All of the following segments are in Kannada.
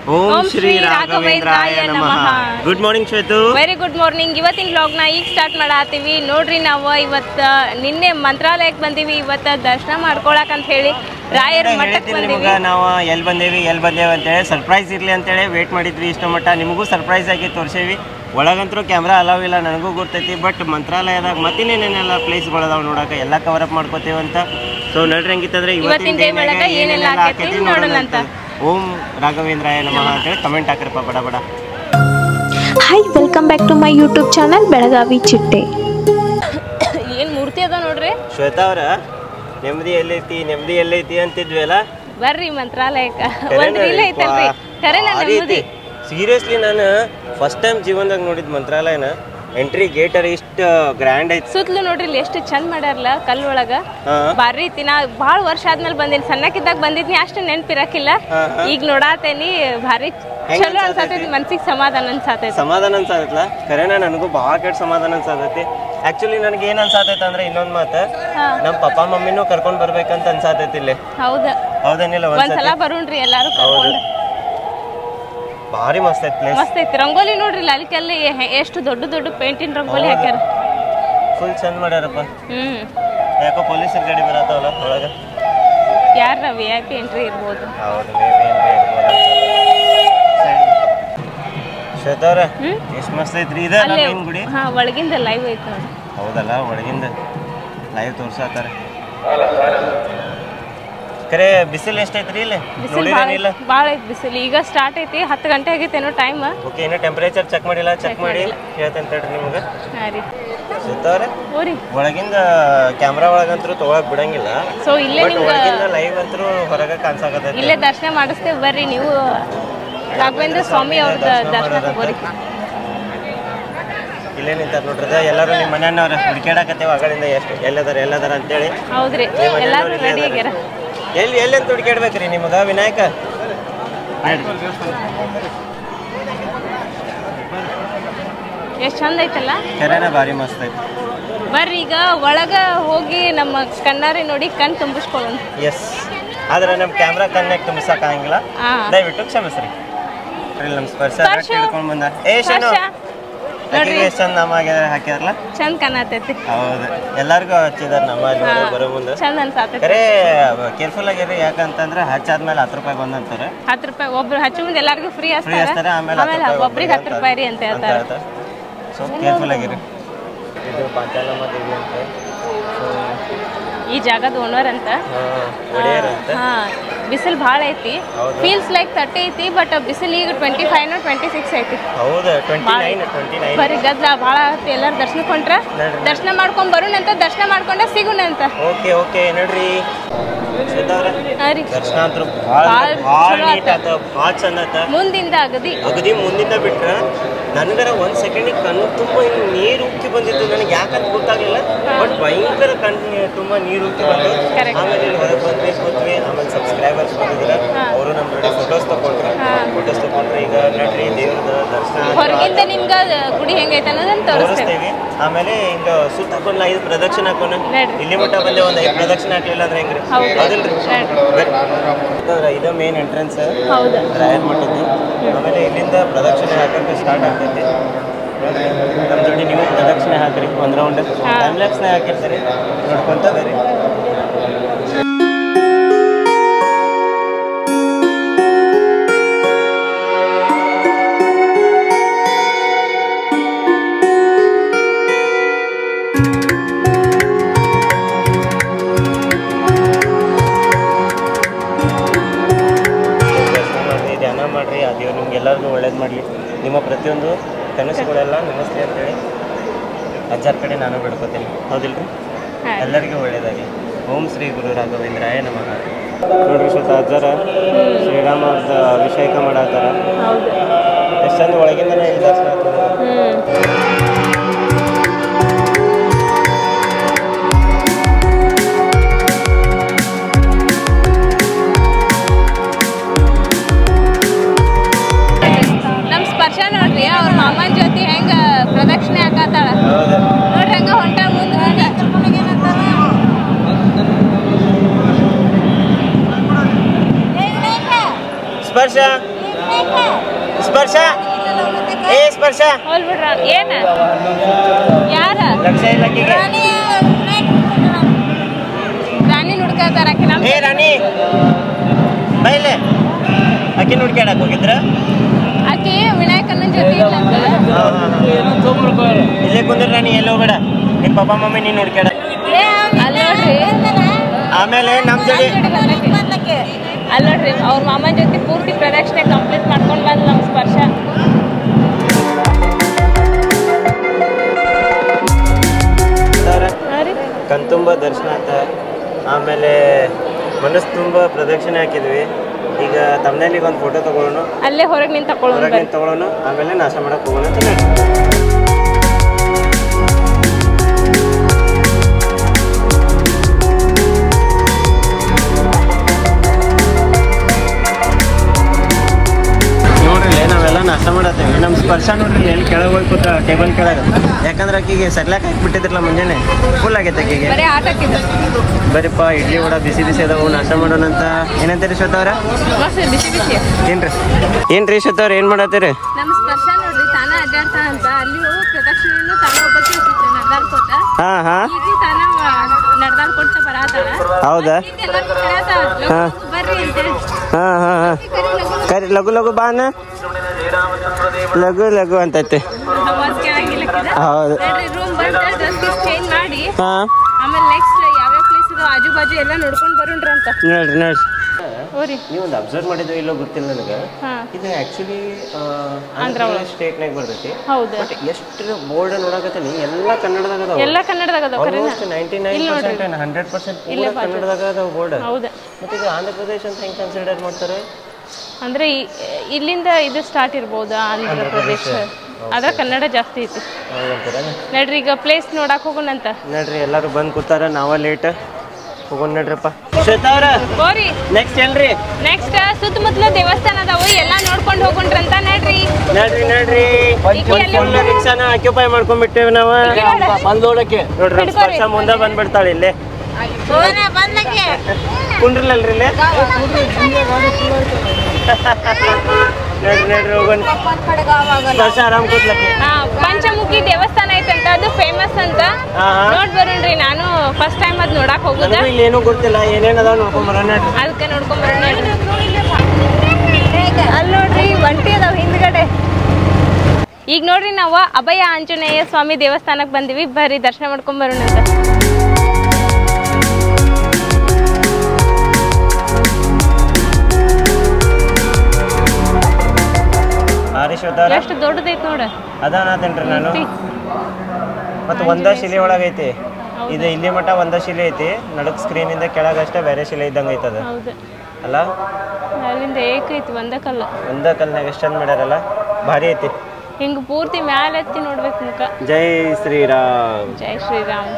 ಓಂ ಶ್ರೀ ರಾಘವೇಂದ್ರಾಯ ನಮಃ ಗುಡ್ ಮಾರ್ನಿಂಗ್ ಶ್ವೇತು ವೆರಿ ಗುಡ್ ಮಾರ್ನಿಂಗ್ ಇವತ್ತಿನ ವ್ಲಾಗ್ನ ಈಗ ಸ್ಟಾರ್ಟ್ ಮಾಡತ್ತೀವಿ ನೋಡ್ರಿ ನಾವು ಇವತ್ತು ನಿನ್ನೆ ಮಂತ್ರಾಲಯಕ್ಕೆ ಬಂದೀವಿ ಇವತ್ತು ದರ್ಶನ ಮಾಡ್ಕೊಳಕ್ ಅಂತ ಹೇಳಿ ರಾಯರ ಮಠಕ್ಕೆ ಹೇಳ್ತೀನಿ ಬಂದೀವಿ ನಿಮ್ಗೆ ನಾವು ಎಲ್ಲಿ ಬಂದೇವಿ ಎಲ್ಲಿ ಬಂದೇವಿ ಅಂತೇಳಿ ಸರ್ಪ್ರೈಸ್ ಇರಲಿ ಅಂತೇಳಿ ವೇಟ್ ಮಾಡಿದ್ವಿ ಇಷ್ಟು ಮಟ್ಟ ನಿಮಗೂ ಸರ್ಪ್ರೈಸ್ ಆಗಿ ತೋರಿಸೇವಿ ಒಳಗಂತರೂ ಕ್ಯಾಮ್ರಾ ಅಲಾವ್ ಇಲ್ಲ ನನಗೂ ಗೊತ್ತೈತಿ ಬಟ್ ಮಂತ್ರಾಲಯದಾಗ ಮತ್ತಿನ್ನೇನೆಲ್ಲ ಪ್ಲೇಸ್ಗಳು ಅದಾವ ನೋಡಕ್ಕೆ ಎಲ್ಲ ಕವರ್ ಅಪ್ ಮಾಡ್ಕೋತೀವಿ ಅಂತ ಸೊ ನಡ್ರಿ ಹಂಗಿತ್ತಂದ್ರೆ ಇವತ್ತಿನ day ಒಳಗ ಏನೆಲ್ಲ ಆಕೈತಿ ನೋಡೋಣ ಅಂತ. ಓಂ ರಾಘವೇಂದ್ರಾಯ ನಮಃ ಅಂತೇಳಿ ಕಮೆಂಟ್ ಹಾಕ್ರಪ್ಪ ಬಡ ಬಡ hi welcome back to my YouTube channel Belagavi ಚಿಟ್ಟೆ ಏನ್ ಮೂರ್ತಿ ಅದ ನೋಡ್ರಿ ಶ್ವೇತಾ ಅವ್ರ ನೆಮ್ಮದಿ ಎಲ್ಲೈತಿ ನೆಮ್ಮದಿ ಎಲ್ಲೈತಿ ಅಂತಿದ್ವಿ ಅಲ್ಲ ಬರ್ರಿ ಮಂತ್ರಾಲಯಕ್ಕ ಒಂದ್ ರೀಲ್ ಐತಲ್ರಿ ಕರೆ ನಾನು ನೆಮ್ಮದಿ ಸೀರಿಯಸ್ಲಿ ನಾನು ಫಸ್ಟ್ ಟೈಮ್ ಜೀವನದಾಗ ನೋಡಿದ್ ಮಂತ್ರಾಲಯನ ಎಂಟ್ರಿ ಗೇಟರ್ ಇಷ್ಟು ಗ್ರ್ಯಾಂಡ್ ಐತಿ ಸುತ್ತಲೂ ನೋಡ್ರಿ ಇಲ್ಲಿ ಎಷ್ಟು ಚಂದ ಮಾಡ್ಯಾರಲ್ಲ ಕಲ್ಲೊಳಗ ಹಾ. ಬಾರಿ ಐತಿ ನಾ ಭಾಳ ವರ್ಷ ಆದ್ಮೇಲೆ ಬಂದೀನಿ ಸಣ್ಣಕ್ಕಿದ್ದಾಗ ಬಂದಿದ್ನಿ ಅಷ್ಟು ನೆನ್ಪಿರಕಿಲ್ಲ ಹಾ, ಈಗ ನೋಡಾತೇನಿ ಭಾರಿ ಹೆಂಗ್ ಚಲೋ ಅನ್ಸತೈತಿ ಮನ್ಸಿಗೆ ಸಮಾಧಾನ ಅನ್ಸತೈತಿ ಸಮಾಧಾನ ಅನ್ಸಾತೈತಲ್ಲ ಖರೇನ ನನಗೂ ಭಾಳ ಕೆಟ್ಟ ಸಮಾಧಾನ ಅನ್ಸಾತೈತಿ ಆಕ್ಚುಲಿ ನನಗೆ ಏನ್ ಅನ್ಸಾತೈತೆ ಅಂದ್ರೆ ಇನ್ನೊಂದ್ ಮಾತು ಹಾ. ನಮ್ಮ ಪಪ್ಪ ಮಮ್ಮಿನೂ ಕರ್ಕೊಂಡ್ ಬರ್ಬೇಕಂತ ಅನ್ಸಾತೈತಿ ಇಲ್ಲಿ ಹೌದ ಹೌದೇನಿಲ್ಲ ಒಂದ್ಸತಿ ಒಂದ್ಸಲ ಬರೋಣ್ರಿ ಎಲ್ಲಾರು ಕರ್ಕೊಂಡು ಭಾರಿ ಮಸ್ತ್ ಐತಿ ಪ್ಲೇಸ್ ಮಸ್ತ್ ಐತಿ ರಂಗೋಲಿ ನೋಡ್ರಿ ಲಲಿಕಲ್ಲಿ ಎಷ್ಟು ದೊಡ್ಡ ದೊಡ್ಡ ಪೇಂಟಿನ ರಂಗೋಲಿ ಹಾಕ್ಯಾರ ಫುಲ್ ಚಂದ ಮಾಡ್ಯಾರಪ್ಪ ಹ್ಮ್ ಯಾಕೋ ಪೊಲೀಸರ ಗಾಡಿ ಬರತ್ತಾವಲ್ಲ ಒಳಗ ಯಾರ ವಿ ಐ ಪಿ ಎಂಟ್ರಿ ಇರ್ಬೋದು ಹೌದು ಮೇ ಬಿ ಏನ್ರಿ ಇರ್ಬೋದು ಶ್ವೇತಾ ಅವ್ರ ಹ್ಮ್? ಎಷ್ಟು ಮಸ್ತ್ ಐತ್ರಿ ಇದೆ ಅಲ್ಲೇ ಮೇನ್ ಗುಡಿ ಹಾ ಒಳಗಿಂದ ಲೈವ್ ಐತಿ ನೋಡಿ ಹೌದಲ್ಲ ಒಳಗಿಂದ ಲೈವ್ ತೋರ್ಸಾತಾರೆ ಕರೆ ಬಿಸಿಲು ಎಷ್ಟೈತ್ರಿ ಇಲ್ಲಿ ಬಿಸಿಲು ಭಾಳ ನೋಡಿರೇನಿಲ್ಲ ಭಾಳ ಐತಿ ಬಿಸಿಲು ಈಗ ಸ್ಟಾರ್ಟ್ ಐತಿ ಹತ್ತು ಗಂಟೆ ಆಗೈತೇನೋ ಟೈಮ್ ಓಕೆ ಏನೋ ಟೆಂಪರೇಚರ್ ಚೆಕ್ ಮಾಡಿಲ್ಲ ಚೆಕ್ ಮಾಡಿ ಹೇಳ್ತೇನೆ ತಡ್ರಿ ನಿಮ್ಗೆ ಹಾ ರೀ ಸುತ್ತವ್ರೆ ಹೋರಿ ಒಳಗಿಂದ ಕ್ಯಾಮ್ರಾ ಒಳಗಂತರೂ ತೊಗೊಳಕ್ ಬಿಡಂಗಿಲ್ಲ ಸೊ ಇಲ್ಲೇ ಬಟ್ ನಿಮ್ಗೆ ಒಳಗಿಂದ ಲೈವ್ ಅಂತರೂ ಹೊರಗೆ ಕಾಣಿಸಾಕತ್ತೈತಿ ಇಲ್ಲೇ ದರ್ಶನ ಮಾಡಿಸ್ತೇವೆ ಬರ್ರಿ ನೀವು ರಾಘವೇಂದ್ರ ಸ್ವಾಮಿ ಅವ್ರದ್ದು ದರ್ಶನ ತಗೋರಿ ಇಲ್ಲೇ ನಿಂತಾರ ನೋಡ್ರದ ಎಲ್ಲರೂ ನಿಮ್ಮ ಮನೆಯವ್ರ ಹುಡುಕ್ಯಾಡಕತ್ತೇವ ಅಗಳಿಂದ ಎಷ್ಟು ಎಲ್ಲದಾರ ಎಲ್ಲದಾರ ಅಂತೇಳಿ ಹೌದ್ರಿ ನಿಮ್ಮ ಎಲ್ಲಾರು ಮನೆಯವ್ರು ರೆಡಿ ಇಲ್ಲೇ ಆಗ್ಯಾರ ಅದಾರ. ಎಲ್ಲಿ ಎಲ್ಲೆಂತ ಹುಡುಕ್ಯಾಡ್ಬೇಕ್ರಿ ನಿಮಗ ವಿನಾಯಕ ಎಷ್ಟು ಚಂದ ಐತಲ್ಲ ಕೆರೆನ ಭಾರಿ ಮಸ್ತ್ ಐತಿ ಬರ್ರಿ ಈಗ ಒಳಗ ಹೋಗಿ ನಮ್ಮ ಕಣ್ಣಾರೆ ನೋಡಿ ಕಣ್ ತುಂಬಿಸ್ಕೊಳ್ಳೋಣ ಎಸ್ ಆದ್ರೆ ನಮ್ಮ ಕ್ಯಾಮ್ರಾ ಕನೆಕ್ಟ್ ತುಂಬಿಸಕ್ಕಾಗಂಗಿಲ್ಲ ಹಾ ದಯವಿಟ್ಟು ಕ್ಷಮಿಸ್ರಿ ಇಲ್ಲಿ ನಮ್ಮ ಸ್ಪರ್ಶ ಸ್ಪರ್ಶ. ತಿಳ್ಕೊಂಡ್ ಬಂದ ಏ ಶನು ಸ್ಪರ್ಶ. ನೋಡ್ರಿ ಎಷ್ಟು ಚಂದ ನಮ್ಮ ಆಗ್ಯಾರ ಹಾಕ್ಯಾರಲ್ಲ ಚಂದ ಕಾಣತೈತಿ ಹೌದು ಎಲ್ಲಾರ್ಗು ಹಚ್ಚಿದಾರ ನಮ್ಮ ಅಲ್ಲಿ ಹಾ. ಬರೋ ಮುಂದೆ ಚಂದ ಅನ್ಸಾತೈತಿ ಕರೆ ಕೇರ್ಫುಲ್ ಆಗಿರಿ ಯಾಕಂತಂದ್ರೆ ಹಚ್ಚಾದ್ಮೇಲೆ ಹತ್ತು ರೂಪಾಯಿ ಬಂದಂತಾರೆ ಹತ್ತು ರೂಪಾಯಿ ಒಬ್ರು ಹಚ್ಚು ಮುಂದೆ ಎಲ್ಲಾರ್ಗೂ ಫ್ರೀ ಫ್ರೀ ಹಚ್ತಾರ ಹಚ್ತಾರೆ ಆಮೇಲೆ ಆಮೇಲೆ ಒಬ್ರಿಗೆ ಹತ್ತು ರೂಪಾಯಿ ರೀ ಅಂತ ಹೇಳ್ತಾರೆ ಸೊ ಕೇರ್ಫುಲ್ ಆಗಿರಿ ಇದು ಪಾಂಚಾಲಮ್ಮ ದೇವಿ ಅಂತ ಸೊ ಈ ಜಾಗದ ಓನರ್ ಅಂತ ಒಡೆಯರ್ ಅಂತ ಹಾ ಬಿಸಿಲು ಭಾಳ ಐತಿ ಹೌದು. ಫೀಲ್ಸ್ ಲೈಕ್ ತರ್ಟಿ ಐತಿ ಬಟ್ ಬಿಸಿಲು ಈಗ ಟ್ವೆಂಟಿ ಫೈವ್ ಟ್ವೆಂಟಿ ಸಿಕ್ಸ್ ಐತಿ ಹೌದು ಟ್ವೆಂಟಿ ನೈನ್ ಟ್ವೆಂಟಿ ನೈನ್ ಬರೀ ಗದ್ಲ ಭಾಳ ಆತಿ ಎಲ್ಲಾರು ದರ್ಶನ ಕೊಂಡ್ರ ನಡ್ರಿ. ದರ್ಶನ ಮಾಡ್ಕೊಂಡ್ ಬರೋಣಂತ ದರ್ಶನ ಮಾಡ್ಕೊಂಡ ಸಿಗುಣ ಅಂತ ಓಕೆ ಓಕೆ ನೋಡ್ರಿ ಶ್ವೇತವ್ರೆ ಹಾ ರೀ ದರ್ಶನ ಅಂತೂ ಭಾಳ ಭಾಳ್ ಭಾಳ ಚಲೋ ನೀಟ್ ಆತ ಭಾಳ ಚಂದ ಆತ ಮುಂದಿಂದ ಅಗದಿ ಅಗದಿ ಮುಂದಿಂದ ಬಿಟ್ರ ನನಗರ ಒಂದ್ ಸೆಕೆಂಡಿಗೆ ಕಣ್ಣು ತುಂಬ ಹಿಂಗ್ ನೀರು ಉಕ್ಕಿ ಬಂದಿತ್ತು ನನಗೆ ಯಾಕಂತ ಗೊತ್ತಾಗ್ಲಿಲ್ಲ ಬಟ್ ಭಯಂಕರ ಕಣ್ಣು ತುಂಬ ನೀರು ಉಕ್ಕಿ ಬಂತು Correct. ಆಮೇಲೆ ಇಲ್ಲಿ ಹೊರಗೆ ಬಂದ್ವಿ ಕೂತ್ವಿ ಆಮೇಲೆ ಸಬ್ಸ್ಕ್ರೈಬರ್ಸ್ ಬಂದಿದ್ರ ಹಾ. ಅವರು ನಮ್ಮ ಜೊತೆ ಫೋಟೋಸ್ ತಗೊಂಡ್ರು ಹಾ. ಫೋಟೋಸ್ ತಗೊಂಡ್ರೆ ಈಗ ನಡ್ರಿ ದೇವ್ರದ ದರ್ಶನ ಆಯ್ತು. ಹೊರಗಿಂದ ನಿಮ್ಗ ಗುಡಿ ಹೆಂಗೈತೆ ಅನ್ನೋದನ್ನ ತೋರಿಸ್ತೇವೆ ತೋರಿಸ್ತೇವೆ ಆಮೇಲೆ ಹಿಂಗ ಸುತ್ತ ಹಾಕೊಂಡ್ಲ ಐದು ಪ್ರದಕ್ಷಿಣೆ ಹಾಕೋಣ ನಡ್ರಿ. ಇಲ್ಲಿ ಮಟ್ಟ ಬಂದೆ ಒಂದ್ ಐದು ಪ್ರದಕ್ಷಿಣೆ ಹಾಕ್ಲಿಲ್ಲ ಅಂದ್ರೆ ಹೆಂಗ್ರಿ ಹೌದು. ಹೌದಿಲ್ರಿ ನಡ್ರಿ. ಬರ್ರಿ. ಇದು ಮೇನ್ ಎಂಟ್ರೆನ್ಸ್ ಹೌದು ರಾಯರ್ ಮಠದ್ದು ಆಮೇಲೆ ಇಲ್ಲಿಂದ ಪ್ರದಕ್ಷಿಣೆ ಹಾಕಕ್ಕೆ ಸ್ಟಾರ್ಟ್ ಆಗ್ತೈತಿ ನಮ್ಮ ಜೋಡಿ ನೀವು ಪ್ರದಕ್ಷಿಣೆ ಹಾಕ್ರಿ ಒಂದ್ ರೌಂಡ್ ಹಾ. ಟೈಮ್ ಲ್ಯಾಪ್ಸ್ನ ಹಾಕಿರ್ತೀರಿ ನೋಡ್ಕೊಂತ ಬೇರೆ ದರ್ಶನ ಮಾಡ್ರಿ ಧ್ಯಾನ ಮಾಡ್ರಿ ಆ ದೇವ್ರು ನಿಮ್ಗೆ ಎಲ್ಲರಿಗೂ ಒಳ್ಳೇದು ಮಾಡಲಿ ನಿಮ್ಮ ಪ್ರತಿಯೊಂದು ಕನಸುಗಳೆಲ್ಲ ನಮಸ್ತೆ ಅಂತೇಳಿ ಅಜ್ಜಾರ ಕಡೆ ನಾನು ಬಿಡ್ಕೋತೀನಿ ಹೌದಿಲ್ರಿ ಹಾ. ಎಲ್ಲರಿಗೂ ಒಳ್ಳೇದಾಗಲಿ ಓಂ ಶ್ರೀ ಗುರು ರಾಘವೇಂದ್ರಾಯ ನಮಃ ನೋಡ್ರಿ ಶ್ವೇತ ಅಜ್ಜಾರ ಶ್ರೀರಾಮ ಅವ್ರದ್ದು ಅಭಿಷೇಕ ಮಾಡತ್ತಾರ ಹೌದು ಎಷ್ಟು ಚಂದ ಒಳಗಿಂದನೇ ಇಲ್ಲಿ ದರ್ಶನ ಆಗ್ತದೆ ಹ್ಮ್ ನಮ್ ಸ್ಪರ್ಶ ನೋಡ್ರಿ ಅವ್ರ ಮಾಮನ್ ಜೊತೆ ಹೆಂಗ ಪ್ರದಕ್ಷಿಣೆ ಹಾಕತ್ತಾಳ ಹೌದು ನೋಡ್ರಿ ಹಂಗ ಹೊಂಟ ಮುಂದೆ ಸ್ಪರ್ಶ ಸ್ಪರ್ಶ ಏ ಸ್ಪರ್ಶ ಹೋಲ್ ಬಿಡ್ರ ಏನ ಯಾರ ಲಕ್ಷ ಇಲ್ಲ ಆಕಿಗೆ ರಾಣಿ ನುಡ್ಕತಾರ ಆಕಿ ನಮ್ ಏ ರಾಣಿ ಬೈಲೆ ಆಕಿ ಹುಡ್ಕ್ಯಾಡಕ್ ಹೋಗಿದ್ರ ಆಕಿ ವಿನಾಯಕಣ್ಣನ ಜೊತೆ ಇಲ್ಲಂತ ಇಲ್ಲೇ ಕುಂದ್ರ ರಾಣಿ ಎಲ್ಲಿ ಹೋಗ್ಬೇಡ ನಿಮ್ಮ ಪಪ್ಪ ಮಮ್ಮಿ ನೀನು ಹುಡ್ಕ್ಯಾಡ ಅಲ್ಲಿ ನೋಡ್ರಿ ಆಮೇಲೆ ನಮ್ಮ ಜೋಡಿ ಅಲ್ಲಿ ನೋಡ್ರಿ ಅವ್ರ ಮಾಮನ ಜೊತೆ ಪೂರ್ತಿ ಪ್ರದಕ್ಷಿಣೆ ಕಂಪ್ಲೀಟ್ ಮಾಡ್ಕೊಂಡ್ ಬಂದ್ ನಮ್ ಸ್ಪರ್ಶ ಕಣ್ತುಂಬ ದರ್ಶನ ಆತ ಆಮೇಲೆ ಮನಸ್ಸು ತುಂಬ ಪ್ರದಕ್ಷಿಣೆ ಹಾಕಿದ್ವಿ ಈಗ ತಮ್ಮನೇಲಿಗೆ ಒಂದು ಫೋಟೋ ತಗೊಳ್ಳೋಣ ಅಲ್ಲೇ ಹೊರಗೆ ನಿಂತ ತಕೊಳ್ಳೋಣ ಹೊರಗೆ ಬರ್ರಿ ನಿಂತ್ ತಗೊಳ್ಳೋಣ ಆಮೇಲೆ ನಾಶ ಮಾಡಕ್ಕೆ ಹೋಗೋಣ ಅಂತ ನಡ್ರಿ. ನೋಡ್ರಿ ನಾವೆಲ್ಲ ನಾಷ್ಟ ಮಾಡತ್ತೇವೆ ನಮ್ಮ ಸ್ಪರ್ಶ ನೋಡ್ರಿ ಎಲ್ಲಿ ಕೆಳಗೆ ಹೋಗಿ ಕೂತ ಟೇಬಲ್ ಕೆಳಗೆ ಯಾಕಂದ್ರೆ ಆಕಿಗೆ ಸರ್ಲಾಕ್ ಹಾಕ್ಬಿಟ್ಟಿದ್ರಲ್ಲ ಮುಂಜಾನೆ ಫುಲ್ ಆಗೈತೆ ಆಕಿಗೆ ಬರೀ ಆಟಕ್ಕಿದ್ದು ಬರೀಪ್ಪ ಇಡ್ಲಿ ವಡ ಬಿಸಿ ಬಿಸಿ ಅದಾವು ನಾಷ್ಟ ಮಾಡೋಣ ಅಂತ ಏನಂತೀರಿ ಶ್ವೇತವ್ರ ಮಸ್ತ್ ಬಿಸಿ ಬಿಸಿ ಏನ್ರಿ ಏನ್ರಿ ಶ್ವೇತವ್ರ ಏನು ಮಾಡತ್ತೀರಿ ನಮ್ಮ ಸ್ಪರ್ಶ ನೋಡ್ರಿ ತಾನ ಅಡ್ಡಾಡ್ತಾ ಅಂತ ಅಲ್ಲಿ ಪ್ರದಕ್ಷಿಣೆಯನ್ನು ತಾನ ಒಬ್ಬಕ್ಕೆ ಹೋಗ್ತಿತ್ತು ನಡ್ದಾಡ್ಕೊತ ಹಾ ಹಾ ಈಜಿ ತಾನ ನಡ್ದಾಡ್ಕೊತ ಬರಾತಾಳ ಹೌದಾ ಎಲ್ಲರೂ ಕರ್ಯಾತಾಳ, ಲಗು ಹಾ. ಬರ್ರಿ ಅಂತೇಳಿ ಹಾ ಹಾ ಹಾ ಕರಿ ಲಘು ಲಘು ಬಾನ ಲಘು ಲಘು ಅಂತೈತಿ ಆವಾಜ್ ಕೇಳಂಗಿಲ್ಲ ಆಕಿದ. ಹೌದು ನೋಡ್ರಿ ರೂಮ್ ಬಂದ ಡ್ರೆಸ್ ಚೇಂಜ್ ಮಾಡಿ ಹಾ ಆಮೇಲೆ ನೆಕ್ಸ್ಟ್ ಯಾವ್ಯಾವ ಪ್ಲೇಸ್ ಇದು ಆಜು ಬಾಜು ಎಲ್ಲ ನೋಡ್ಕೊಂಡ್ ಬರೋಣ್ರಿ ಅಂತ ನೋಡ್ರಿ ನೋಡ್ರಿ ಹೋರಿ ನೀವು ಒಂದು ಅಬ್ಸರ್ವ್ ಮಾಡಿದ್ವಿ ಇಲ್ಲೋ ಗೊತ್ತಿಲ್ಲ ನನಗೆ ಹಾ ಇದು ಆ್ಯಕ್ಚುಲಿ ಆಂಧ್ರ ಆಂಧ್ರ ಒಳಗೆ. ಸ್ಟೇಟ್ನಾಗ ಬರ್ತೈತಿ ಹೌದು ಬಟ್ ಎಷ್ಟು ಬೋರ್ಡ್ ನೋಡಕತ್ತೀನಿ ಎಲ್ಲ ಕನ್ನಡದಾಗ ಅದಾವ ಎಲ್ಲ ಕನ್ನಡದಾಗ ಅದಾವ ಕರೆನ ಆಲ್ಮೋಸ್ಟ್ ನೈಂಟಿ ನೈನ್ ಇಲ್ಲಿ ನೋಡ್ರಿ. ಪರ್ಸೆಂಟ್ ಹಂಡ್ರೆಡ್ ಪರ್ಸೆಂಟ್ ಇಲ್ಲೇ ಪೂರ ಕನ್ನಡದಾಗ ಅದಾವ ಬೋರ್ಡ್ ಹೌದು ಮತ್ತೆ ಈಗ ಆಂಧ್ರ ಪ್ರದೇಶ ಅಂತ ಹೆಂಗೆ ಕನ್ಸಿಡರ್ ಮಾಡ್ತಾರೆ ಅಂದ್ರೆ ಈ- ಇಲ್ಲಿಂದ ಇದು ಸ್ಟಾರ್ಟ್ ಇರ್ಬೋದು ಆಂಧ್ರ ಪ್ರದೇಶ ಆದ್ರೆ ಕನ್ನಡ ಜಾಸ್ತಿ ಐತಿ ಹಂಗಂತೀರ ನಡ್ರಿ ಈಗ ಪ್ಲೇಸ್ ನೋಡಕ್ ಹೋಗೋಣಂತ ನೋಡ್ರಿ ಎಲ್ಲರೂ ಬಂದು ಕೂತಾರ ನಾವ ಲೇಟ್ ಹೋಗೋಣ ನಡ್ರಪ್ಪ ಶ್ವೇತಾ ಅವ್ರ ಹೋರಿ ನೆಕ್ಸ್ಟ್ ಎಲ್ರಿ ನೆಕ್ಸ್ಟ್ ಸುತ್ತಮುತ್ತಲ ದೇವಸ್ಥಾನ ಅದಾವು ಎಲ್ಲ ನೋಡ್ಕೊಂಡು ಹೋಗೋಣ್ರಂತ ನಡ್ರಿ ನಡ್ರಿ ನಡ್ರಿ ಈಕಿ ಎಲ್ಲಿ ಫುಲ್ ರಿಕ್ಷಾನ ಆಕ್ಯುಪೈ ಮಾಡ್ಕೊಂಡ್ಬಿಟ್ಟೇವಿ ನಾವು ಈಕಿ ನೋಡ. ನೋಡ್ರಿ ನಮ್ಮ ಹಿಡ್ಕೊರಿ. ಸ್ಪರ್ಶ ಮುಂದೆ ಬಂದ್ಬಿಡ್ತಾಳೆ ಇಲ್ಲೇ ಕುಂಡ್ರಲ್ಲಲ್ರಿ ಇಲ್ಲೇ ನಡ್ರಿ ನಡ್ರಿ ಹೋಗೋಣ ಸ್ಪರ್ಶ ಆರಾಮ್ ಕೂತ್ಲಕ್ಕೆ ಹಾ ಪಂಚಮುಖಿ ದೇವಸ್ಥಾನ ಐತಂತ ಅದು ಫೇಮಸ್ ಅಂತ ಹಾ ಹಾ ನೋಡ್ ಬರೋಣ್ರಿ ನಾನು ಫಸ್ಟ್ ಟೈಮ್ ಅದ್ ನೋಡಕ್ ಹೋಗುದ ನನಗೂ ಇಲ್ಲಿ ಏನೂ ಗೊತ್ತಿಲ್ಲ ಏನೇನ್ ಅದಾವ ನೋಡ್ಕೊಂಡ್ ಬರೋಣ ನಡ್ರಿ ಅದಕ್ಕೆ ನೋಡ್ಕೊಂಡ್ ಬರೋಣ ಅಲ್ಲಿ ನೋಡ್ರಿ ಒಂಟಿ ಅದಾವ ಹಿಂದ್ಗಡೆ ಈಗ ನೋಡ್ರಿ ನಾವು ಅಭಯ ಆಂಜನೇಯ ಸ್ವಾಮಿ ದೇವಸ್ಥಾನಕ್ಕೆ ಬಂದಿವಿ ಬರ್ರಿ ದರ್ಶನ ಮಾಡ್ಕೊಂಡ್ ಬರೋಣ ಅಂತ ಆರೀಶ್ವತಾರ ಎಷ್ಟು ದೊಡ್ಡದೈತ್ ನೋಡ ಅದಾನತೇನ್ರಿ ನಾನು ಮತ್ತು ಒಂದ ಶಿಲೆ ಒಳಗೈತಿ ಇದು ಇಲ್ಲಿ ಮಟ್ಟ ಒಂದ ಶಿಲೆ ಐತಿ ನಡಕ್ ಸ್ಕ್ರೀನಿಂದ ಕೆಳಗಷ್ಟೇ ಬೇರೆ ಶಿಲೆ ಇದ್ದಂಗೆ ಐತದ ಹೌದು ಅಲ್ಲ ಅಲ್ಲಿಂದ ಏಕ ಐತಿ ಒಂದ ಕಲ್ಲ ಒಂದ ಕಲ್ನಾಗ ಎಷ್ಟು ಚಂದ ಮಾಡ್ಯಾರಲ್ಲ ಭಾರಿ ಐತಿ ಹಿಂಗ ಪೂರ್ತಿ ಮ್ಯಾಲೆ ಎತ್ತಿ ನೋಡ್ಬೇಕು ಮುಖ ಜೈ ಶ್ರೀರಾಮ್ ಜೈ ಶ್ರೀರಾಮ್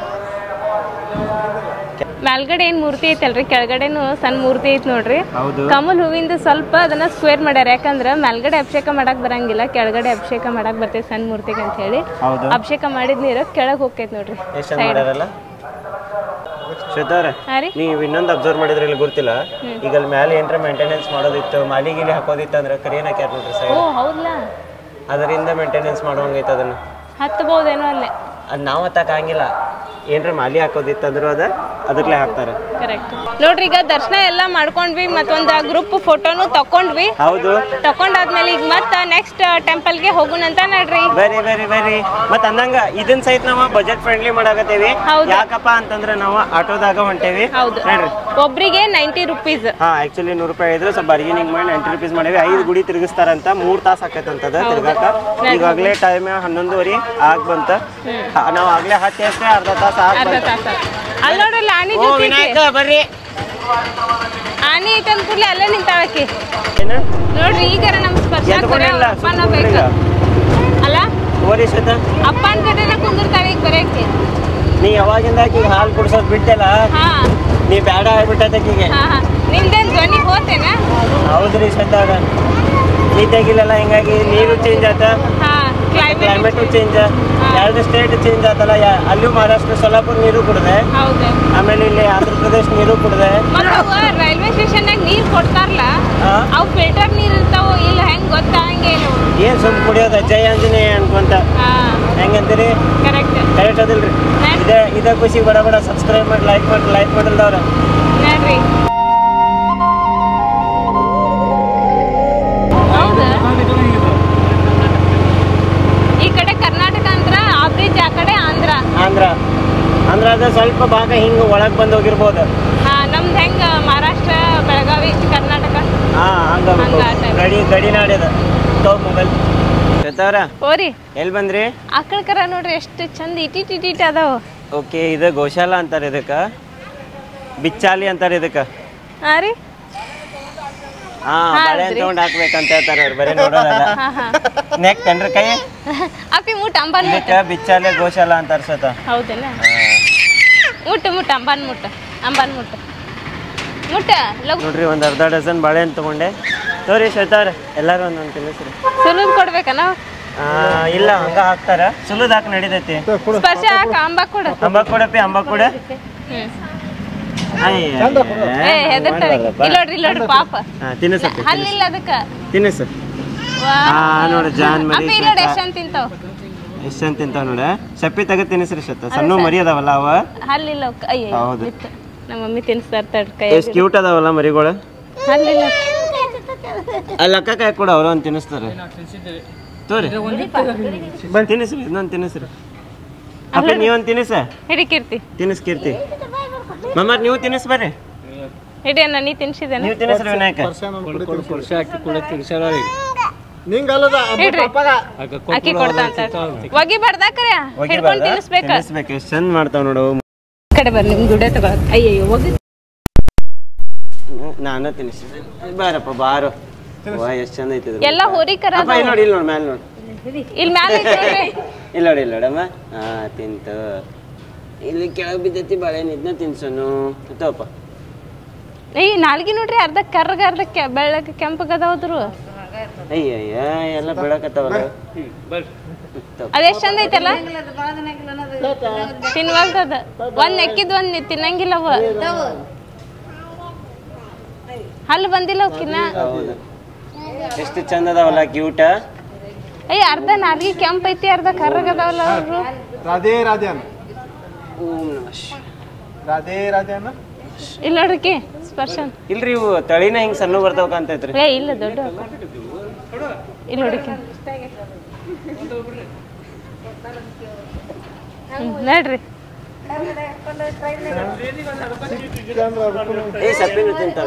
ಮೇಲ್ಗಡೆ ಏನ್ ಮೂರ್ತಿ ಐತಲ್ರಿ ಕೆಳಗಡೆನು ಸಣ್ಣ ಮೂರ್ತಿ ಐತಿ ನೋಡ್ರಿ ಹೌದು ಕಮಲ್ ಹೂವಿಂದ ಸ್ವಲ್ಪ ಅದನ್ನ ಸ್ಕ್ವೇರ್ ಮಾಡ್ಯಾರ ಯಾಕಂದ್ರ ಮೇಲ್ಗಡೆ ಅಭಿಷೇಕ ಮಾಡಕ್ ಬರಂಗಿಲ್ಲ ಕೆಳಗಡೆ ಅಭಿಷೇಕ ಮಾಡಕ್ ಬರ್ತೈತಿ ಸಣ್ಣ ಮೂರ್ತಿಗೆ ಅಂತ ಹೇಳಿ ಹೌದು ಅಭಿಷೇಕ ಮಾಡಿದ ನೀರು ಕೆಳಗ್ ಹೋಗ್ತೈತಿ ನೋಡ್ರಿ ಎಷ್ಟು ಚಂದ ಮಾಡ್ಯಾರಲ್ಲ ಶ್ವೇತಾವ್ರೆ ಹಾ ರೀ ನೀವು ಇನ್ನೊಂದು ಅಬ್ಸರ್ವ್ ಮಾಡಿದ್ರೆ ಇಲ್ಲಿ ಗೊತ್ತಿಲ್ಲ ಈಗ ಅಲ್ಲಿ ಮೇಲೆ ಏನ್ರ ಮೇಂಟೆನೆನ್ಸ್ ಮಾಡೋದಿತ್ತು ಮಾಲಿ ಗೀಲಿ ಹಾಕೋದಿತ್ತು ಅಂದ್ರೆ ಕರಿಯನ್ ಹಾಕ್ಯಾರ ನೋಡ್ರಿ ಓ ಸೈಡ್ ಹೌದ್ಲಾ ಅದರಿಂದ ಮೇಂಟೆನೆನ್ಸ್ ಮಾಡುವಂಗೈತೆ ಅದನ್ನ ಹತ್ತಬಹುದೇನೋ ಅಲ್ಲೇ ಅದು ನಾವು ಹತ್ತಕ್ಕಾಗಿಲ್ಲ ಏನ್ರ ಮಾಲಿ ಹಾಕೋದಿತ್ತಂದ್ರು ಅದ ಅದಕ್ಲೆ ಹಾಕ್ತಾರೆ ಕರೆಕ್ಟ್ ನೋಡ್ರಿ ಈಗ ದರ್ಶನ ಎಲ್ಲ ಮಾಡ್ಕೊಂಡ್ವಿ ಮತ್ತೊಂದು ಗ್ರೂಪ್ ಫೋಟೋನು ತಕೊಂಡ್ವಿ ಹೌದು ತಕೊಂಡಾದ್ಮೇಲೆ ಈಗ ಮತ್ತೆ ನೆಕ್ಸ್ಟ್ ಟೆಂಪಲ್ಗೆ ಹೋಗುಣಂತ ನಡ್ರಿ ಬರಿ ಬರಿ ಬರಿ ಮತ್ ಅಂದಂಗ ಇದನ್ ಸಹಿತ ನಾವು ಬಜೆಟ್ ಫ್ರೆಂಡ್ಲಿ ಮಾಡಾಕತ್ತೇವಿ ಹೌದು. ಯಾಕಪ್ಪ ಅಂತಂದ್ರೆ ನಾವು ಆಟೋದಾಗ ಹೊಂಟೇವಿ ಹೌದು ನೋಡ್ರಿ ಒಬ್ರಿಗೆ ನೈಂಟಿ ರುಪೀಸ್ ಹಾ ಆಕ್ಚುಲಿ ನೂರು ರೂಪಾಯಿ ಇದ್ರೆ ಸ್ವಲ್ಪ ಬಾರ್ಗೇನಿಂಗ್ ಮಾಡಿ ನೈಂಟಿ ರುಪೀಸ್ ಮಾಡೇವಿ ಐದು ಗುಡಿ ತಿರುಗಿಸ್ತಾರಂತ ಮೂರ್ ತಾಸ್ ಆಕೈತಂತದ ತಿರ್ಗಾಕ ಈಗಾಗ್ಲೇ ಟೈಮ್ ಹನ್ನೊಂದುವರೆ ಆಗ್ ಬಂತ ಹ, ನಾವ್ ಆಗ್ಲೇ ಹತ್ತಿ ಅಷ್ಟೇ ಅರ್ಧ ತಾಸ ಆಗ್ ಅರ್ಧ ಬಂತ ತಾಸ ಅಲ್ಲಿ ನೋಡ್ರಲ್ಲ ಆನಿ ಓ ಜೊತೆ ವಿನಾಯಕ ಬರ್ರಿ ಆನಿ ಐತೆ ಅಂದ ಕೂಡಲೇ ಅಲ್ಲೇ ನಿಂತಾಳಕಿ ಏನ ನೋಡ್ರಿ ಈಗಾರ ನಮ್ ಸ್ಪರ್ಶ ಎದ್ಕೊಂಡಿಲ್ಲ, ಅಪ್ಪನ ಸುಮ್ನೆ ಬೇಕು ಕುಂದ್ರಿಲ್ಲ. ಅಲ್ಲ ಓರಿ ಶ್ವೇತ ಅಪ್ಪನ ಕಡೆನ ಕುಂದಿರ್ತಾಳೆ ಈಗ ಬರಕ್ಕೆ ನೀ ಯಾವಾಗಿಂದ ಆಕಿಗೆ ಹಾಲು ಕುಡ್ಸೋದ್ ಬಿಟ್ಟೆಲ್ಲ ಹಾ ನೀ ಬ್ಯಾಡ ಆಗ್ಬಿಟ್ಟದಕ್ಕಿಗೆ ಹಾ ಹಾ ನಿಮ್ದೇನ್ ಧ್ವನಿ ಹೋತೇನ ಹೌದ್ರಿ ಶ್ವೇತಾಗ ನೀ ತೆಗಿಲಲ್ಲ ಹಿಂಗಾಗಿ ನೀರು ಚೇಂಜ್ ಆತ ಹಾ ಕ್ಲೈಮೇಟ್ ಕ್ಲೈಮೇಟು ಚೇಂಜ್ ಎರಡು ಸ್ಟೇಟ್ ಚೇಂಜ್ ಆತಲ್ಲ ಯಾ- ಅಲ್ಲೂ ಮಹಾರಾಷ್ಟ್ರ ಸೊಲ್ಲಾಪುರ ನೀರು ಕುಡ್ದೆ ಹೌದು ಆಮೇಲೆ ಇಲ್ಲಿ ಆಂಧ್ರ ಪ್ರದೇಶ್ ನೀರು ಕುಡ್ದೆ ಮತ್ತ ರೈಲ್ವೆ ಸ್ಟೇಷನ್ ನಾಗ ನೀರ್ ಕೊಡ್ತಾರಲ್ಲ ಹಾ? ಅವು ಫಿಲ್ಟರ್ ನೀರ್ ಇರ್ತಾವ ಇಲ್ಲ ಹೆಂಗ ಕುಡಿಯೋದು ಜೈ ಆಂಜನೇಯ ಅನ್ಕೊಂತ ಹಾ ಹೆಂಗಂತೀರಿ ಕರೆಕ್ಟ್ ಕರೆಕ್ಟ್ ಅದಿಲ್ರಿ ಇದೇ ಇದೇ ಖುಷಿ ಬಡ ಬಡ ಸಬ್ಸ್ಕ್ರೈಬ್ ಮಾಡಿ ಲೈಕ್ ಮಾಡಿ ಲೈಕ್ ಮಾಡಿಲ್ದವ್ರ ನೋಡ್ರಿ ಹೌದಾ ಈ ಕಡೆ ಕರ್ನಾಟಕ ಅಂದ್ರ ಆ ಬ್ರಿಡ್ಜ್ ಆ ಕಡೆ ಆಂಧ್ರ ಆಂಧ್ರ ಆಂಧ್ರ ಅದ ಸ್ವಲ್ಪ ಭಾಗ ಹಿಂಗೆ ಒಳಗೆ ಬಂದು ಹೋಗಿರ್ಬೋದು ಹಾ ನಮ್ದು ಹೆಂಗ ಮಹಾರಾಷ್ಟ್ರ ಬೆಳಗಾವಿ ಕರ್ನಾಟಕ ಹಾ ಹಂಗ ಹಂಗ ಆ type. ಗಡಿ ಗಡಿ ನಾಡ್ಯದ ತಗೋ ಮೊಬೈಲ್ ಶ್ವೇತವ್ರ ಓರಿ ಎಲ್ಲಿ ಬಂದ್ರಿ ಆಕಳ ನೋಡ್ರಿ ಎಷ್ಟು ಚಂದ ಇಟಿಟ್ ಇಟಿಟ್ ಅದಾವ ಓಕೆ ಇದು ಗೋಶಾಲ ಅಂತಾರೆ ಇದಕ್ಕೆ ಬಿಚ್ಚಾಲಿ ಅಂತಾರೆ ಇದಕ್ಕೆ ಹಾ ರೀ ಹಾ ಹೌದ್ರಿ. ಬಳೆ ತಗೊಂಡ್ ಹಾಕ್ಬೇಕಂತ ಹೇಳ್ತಾರೆ ಅವ್ರು ಬರೀ ನೋಡೋದಲ್ಲ ಹಾ ಹಾ ನೆಕ್ ತನ್ರಿ ಕೈ ಅಪ್ಪಿ ಮುಟ್ಟ ಅಂಬಾನ್ ಮುಟ್ಟ ಇದಕ್ಕೆ ಬಿಚ್ಚಾಲೆ ಗೋಶಾಲ ಅಂತಾರೆ ಸತ ಹೌದೇನ ಮುಟ್ಟ ಮುಟ್ಟ ಅಂಬಾನ್ ಮುಟ್ಟ ಅಂಬಾನ್ ಮುಟ್ಟ ಮುಟ್ಟ ಲಗು ನೋಡ್ರಿ ಒಂದ್ ಅರ್ಧ ಡಜನ್ ಬಾಳೆಹಣ್ಣು ತಗೊಂಡೆ ತೋರಿ ಶ್ವೇತವ್ರ ಎಲ್ಲಾರು ಒಂದೊಂದು ತಿಳಿಸ್ರಿ ಸುಲಿದ್ ಕೊಡ್ಬೇಕ ನಾವು ಆ, ಇಲ್ಲ ಹಂಗ ಹಾಕ್ತಾರ ಸುಲುದ್ ಹಾಕಿ ನಡಿತೈತಿ ಸ್ಪರ್ಶ ಹಾಕ ಅಂಬ ಕೊಡ ಅಂಬಾಕ್ ಕೊಡಪ್ಪಿ ಅಂಬಾಕ್ ಕೊಡ ಹ್ಮ್ ಅಯ್ಯ. ಏ ಹೆದರ್ತಾಳೆ ಇಲ್ಲ ನೋಡ್ರಿ ಇಲ್ಲ ನೋಡ್ರಿ ಪಾಪ ಹಾ, ತಿನ್ನಿಸಪ್ಪಿ ಹಲ್ಲಿಲ್ಲ ಅದಕ್ಕ ತಿನ್ನಿಸು ವಾ ಹಾ ನೋಡು ಜಾನ್ ಮರಿ ಅಪ್ಪಿ ಇಲ್ಲ ನೋಡಿ ಎಷ್ಟು ಅಂತ ತಿಂತಾವ ಎಷ್ಟು ಅಂತ ತಿಂತಾವ ನೋಡ ಸಪ್ಪಿ ತೆಗೆದು ತಿನ್ನಿಸ್ರಿ ಶತ ಸಣ್ಣ ಮರಿ ಅದಾವಲ್ಲ ಅವ ಹಲ್ಲಿಲ್ಲ ಅವಕ್ಕ ಅಯ್ಯ ಹೌದು. ಬಿತ್ತು. ನಮ್ಮ ಮಮ್ಮಿ ತಿನ್ಸ್ತಾ ಇರ್ತಾಳೆ ಕೈ ಎಷ್ಟು ಕ್ಯೂಟ್ ಅದಾವಲ್ಲ ಮರಿಗಳು ಹಲ್ಲಿಲ್ಲ ಅಲ್ಲಿ ಅಕ್ಕ ಕೈ ಕೂಡ ಅವ್ರು ಒಂದು ತಿನ್ನಿಸ್ತಾರೆ ತೋರಿ ಬಂದು ತಿನ್ನಿಸ್ರಿ ಇನ್ನೊಂದು ತಿನ್ನಿಸ್ರಿ ಅಪ್ಪ ನೀವೊಂದು ತಿನ್ನಿಸ ಹಿಡಿ ಕೀರ್ತಿ ತಿನ್ನಿಸ್ ಕೀರ್ತಿ ಮಮ್ಮ ನೀವು ತಿನ್ನಿಸ್ ಬರ್ರಿ ಹಿಡಿ ಅನ್ನ ನೀ ತಿನ್ಸಿದೇನ ನೀವು ತಿನ್ನಿಸ್ರಿ ವಿನಾಯಕ ಹಿಡ್ರಿ ಅಕ್ಕಿ ಕೊಡ್ತಾ ಅಂತ ಒಗಿ ಬಡ್ದಾಕ್ರೆ ಹಿಡ್ಕೊಂಡು ತಿನ್ನಿಸ್ಬೇಕ ತಿನ್ನಿಸ್ಬೇಕು ಎಷ್ಟು ಚಂದ ಮಾಡ್ತಾವ ನೋಡು ಈ ಕಡೆ ಬರ್ಲಿ ನಿಮ್ ದುಡ್ಡೆ ತಗೊಳಕ್ ಅಯ್ಯಯ್ಯೋ ಒಗಿ ನಾನು ತಿನ್ನಿಸಿ ಬಾರಪ್ಪ ಬಾರು ವಾ ಎಷ್ಟು ಚಂದ ಐತಿ ಇದು. ಎಲ್ಲ ಹೋರಿ ಕರ ಅಪ್ಪ ಇಲ್ಲಿ ನೋಡಿ ಇಲ್ಲಿ ನೋಡಿ ಮ್ಯಾಲೆ ನೋಡಿ ಇಲ್ಲಿ ಮ್ಯಾಲ ಐತ್ ನೋಡ್ರಿ ಇಲ್ಲ ನೋಡಿ ಇಲ್ಲ ನೋಡಮ್ಮ ಹಾ ತಿಂತು ಇಲ್ಲಿ ಕೆಳಗೆ ಬಿದ್ದೈತಿ ಬಾಳೆಹಣ್ಣು ಇದನ್ನ ತಿನ್ಸೋನು ತಗೋಪ್ಪ ಏಯ್ ನಾಲ್ಗಿ ನೋಡ್ರಿ ಅರ್ಧ ಕರ್ರಗ ಅರ್ಧ ಕೆ ಬೆಳ್ಳಗ ಕೆಂಪಗದವ್ರು ಅಯ್ಯಯ್ಯ ಎಲ್ಲ ಬೆಳಕತ್ತಾವಲ್ಲ ಅದ ಎಷ್ಟ್ ಚಂದ ಐತಲ್ಲ ತಿನ್ವಲ್ದದ ಒಂದ್ ನೆಕ್ಕಿದ್ ಒಂದ್ ತಿನ್ನಂಗಿಲ್ಲ ಅವ ಹಲ್ಲು ಬಂದಿಲ್ಲ ಅವಕಿನ್ನ ಹೌದು ಎಷ್ಟು ಚಂದ ಅದಾವಲ್ಲ ಕ್ಯೂಟ ಏಯ್ ಅರ್ಧ ನಾಲ್ಗಿ ಕೆಂಪ್ ಐತಿ ಅರ್ಧ ಕರ್ರಗದವಲ್ಲ ಅವ್ರು ರಾಧೆ ರಾಧೆ ಅನ್ನ ಓಂ ನಮಃ ಶಿವಾಯ. ರಾಧೆ ರಾಧೆ ಅನ್ನ ಇಲ್ಲ ನೋಡ್ರಿಕಿ ಸ್ಪರ್ಶ ಇಲ್ರಿ ಇವು ತಳಿನ ಹಿಂಗ್ ಸಣ್ಣ ಬರ್ತಾವ ಕಾಣ್ತೈತ್ರಿ ಏ ಇಲ್ಲ ದೊಡ್ಡ ಇಲ್ಲ ನೋಡಿಕಿ ಹ್ಮ್, ನೋಡ್ರಿ ಏ ಸಪ್ಪಿನೂ ತಿಂತಾವ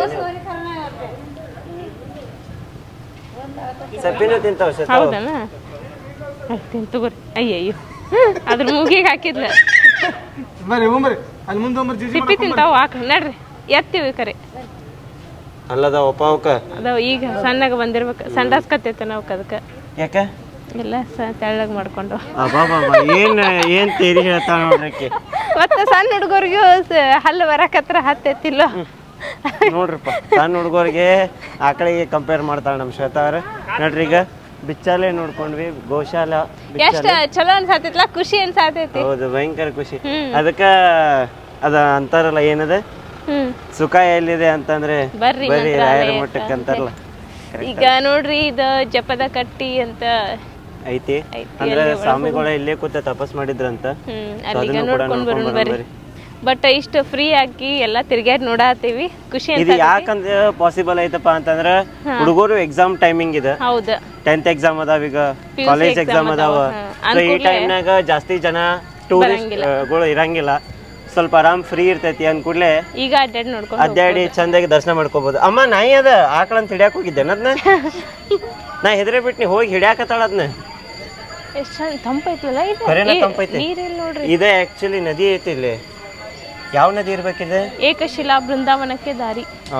ಸಪ್ಪಿನೂ ತಿಂತಾವ ಸತ್ತಾವ ಹೌದನ ತಿನ್ ತಗೋರಿ ಅಯ್ಯಯ್ಯೋ ಅದ್ರ ಮೂಗಿಗೆ ಹಾಕಿದ್ಲ ಬರ್ರಿ ಹೋಗ್ಬರ್ರಿ ಅಲ್ಲಿ ಮುಂದೆ ಹೋಗ್ಬರ್ರಿ ಜಿಜಿ ಸಿಪ್ಪಿ ತಿಂತಾವ ಹಾಕ ನಡ್ರಿ ಎತ್ತೀವಿ ಕರೆ ಅಲ್ಲದ ಒಪ್ಪ ಅವಕ್ಕ ಅದಾವ ಈಗ ಸಣ್ಣಗ ಬಂದಿರ್ಬೇಕು ಸಂಡಾಸ್ ಕತ್ತೈತೆ ನಾವು ಅದಕ್ಕೆ ಯಾಕೆ ಎಲ್ಲ ಸ ತೆಳ್ಳಗ್ ಮಾಡ್ಕೊಂಡು ಅಬ್ಬಾ ಏನ್ ಏನ್ ತೇರಿ ಹೇಳ್ತಾಳ ನೋಡ್ರಿ ಮತ್ತೆ ಸಣ್ಣ ಹುಡುಗರಿಗೂ ಹಲ್ಲು ಬರಕತ್ರ ಹತ್ತೈತಿಲ್ಲ ನೋಡ್ರಿಪ್ಪ ಸಣ್ಣ ಹುಡುಗರಿಗೆ ಆಕಳಿಗೆ ಕಂಪೇರ್ ಮಾಡ್ತಾಳೆ ನಮ್ಮ ಶ್ವೇತಾ ಅವ್ರ ನೋಡ್ರಿ ಈಗ ಬಿಚ್ಚಾಲೆ ನೋಡ್ಕೊಂಡ್ವಿ ಗೋಶಾಲ ಎಷ್ಟ ಚಲೋ ಅನ್ಸಾತೈತ್ಲ ಖುಷಿ ಅನ್ಸಾತೈತಿ ಹೌದು ಭಯಂಕರ ಖುಷಿ ಹ್ಮ್. ಅದಕ್ಕ ಅದ ಅಂತಾರಲ್ಲ ಏನದ ಹ್ಮ್ ಸುಖ ಎಲ್ಲಿದೆ ಅಂತಂದ್ರೆ ಬರ್ರಿ ಬರೀ ರಾಯರ ಮಂತ್ರಾಲಯಕ್ಕ ಮಠಕ್ಕೆ ಅಂತಾರಲ್ಲ ಈಗ ನೋಡ್ರಿ ಇದು ಜಪದ ಕಟ್ಟಿ ಅಂತ ಐತಿ ಐತಿ, ಅಂದ್ರೆ ಸ್ವಾಮಿಗಳ ಇಲ್ಲೇ ಕೂತ ತಪಸ್ ಮಾಡಿದ್ರಂತ ಹ್ಮ್ So ಅಲ್ಲಿಗ ಅದನ್ನು ಕೂಡ ನೋಡ್ಕೊಂಡ್ ನೋಡ್ಕೊಂಡ್ ಬರೋಣ ಬರೋಣ ಬರ್ರಿ ಬಟ್ ಇಷ್ಟು ಫ್ರೀ ಆಗಿ ಎಲ್ಲ ತಿರ್ಗ್ಯಾಡ್ ನೋಡಾತೀವಿ ಖುಷಿ ಇದು ಅಂತ ಯಾಕಂದ್ರೆ ಪಾಸಿಬಲ್ ಐತಪ್ಪ ಅಂತಂದ್ರ ಹುಡುಗರು ಎಕ್ಸಾಮ್ ಟೈಮಿಂಗ್ ಇದೆ ಹೌದು ಟೆಂತ್ ಎಕ್ಸಾಮ್ ಅದಾವ ಈಗ PUC ಕಾಲೇಜ್ exam ಎಕ್ಸಾಮ್ ಅದಾವ, ಅದಾವ ಹಾ. ಸೊ ಈ ಅನ್ಕೂಡ್ಲೆ ಟೈಮ್ನಾಗ ಜಾಸ್ತಿ ಜನ ಟೂರಿಸ್ಟ್ಗಳು ಇರಂಗಿಲ್ಲ ಸ್ವಲ್ಪ ಆರಾಮ್ ಫ್ರೀ ಇರ್ತೈತಿ ಅಂದ್ಕೂಡ್ಲೆ ಈಗ ಅಡ್ಡಾಡ್ ನೋಡ್ಕೊಂಡು ಅಡ್ಡಾಡಿ ಚಂದಾಗಿ ದರ್ಶನ ಮಾಡ್ಕೋಬಹುದು ಅಮ್ಮ ನಾಯಿ ಅದ ಆಕಳ ಅಂತ ಹಿಡಿಯಾಕ ಹೋಗಿದ್ದೆ ಅದನ್ನ ನಾ ಹೆದ್ರೆ ಬಿಟ್ನಿ ಹೋಗಿ ಹಿಡಿಯಾಕತ್ತಾಳ ಅದನ್ನ ಎಷ್ಟು ಚಂದ ತಂಪೈತಲ್ಲ ಇದು ಖರೇನ ಏ, ತಂಪೈತಿ. ನೀರಿಲ್ಲ ನೋಡ್ರಿ ಇದೆ ಆಕ್ಚುಲಿ ನದಿ ಐತಿ ಇಲ್ಲಿ ಯಾವ ನದಿ ಇರ್ಬೇಕಿದೆ ಏಕಶಿಲಾ ಬೃಂದಾವನಕ್ಕೆ ದಾರಿ ಆ,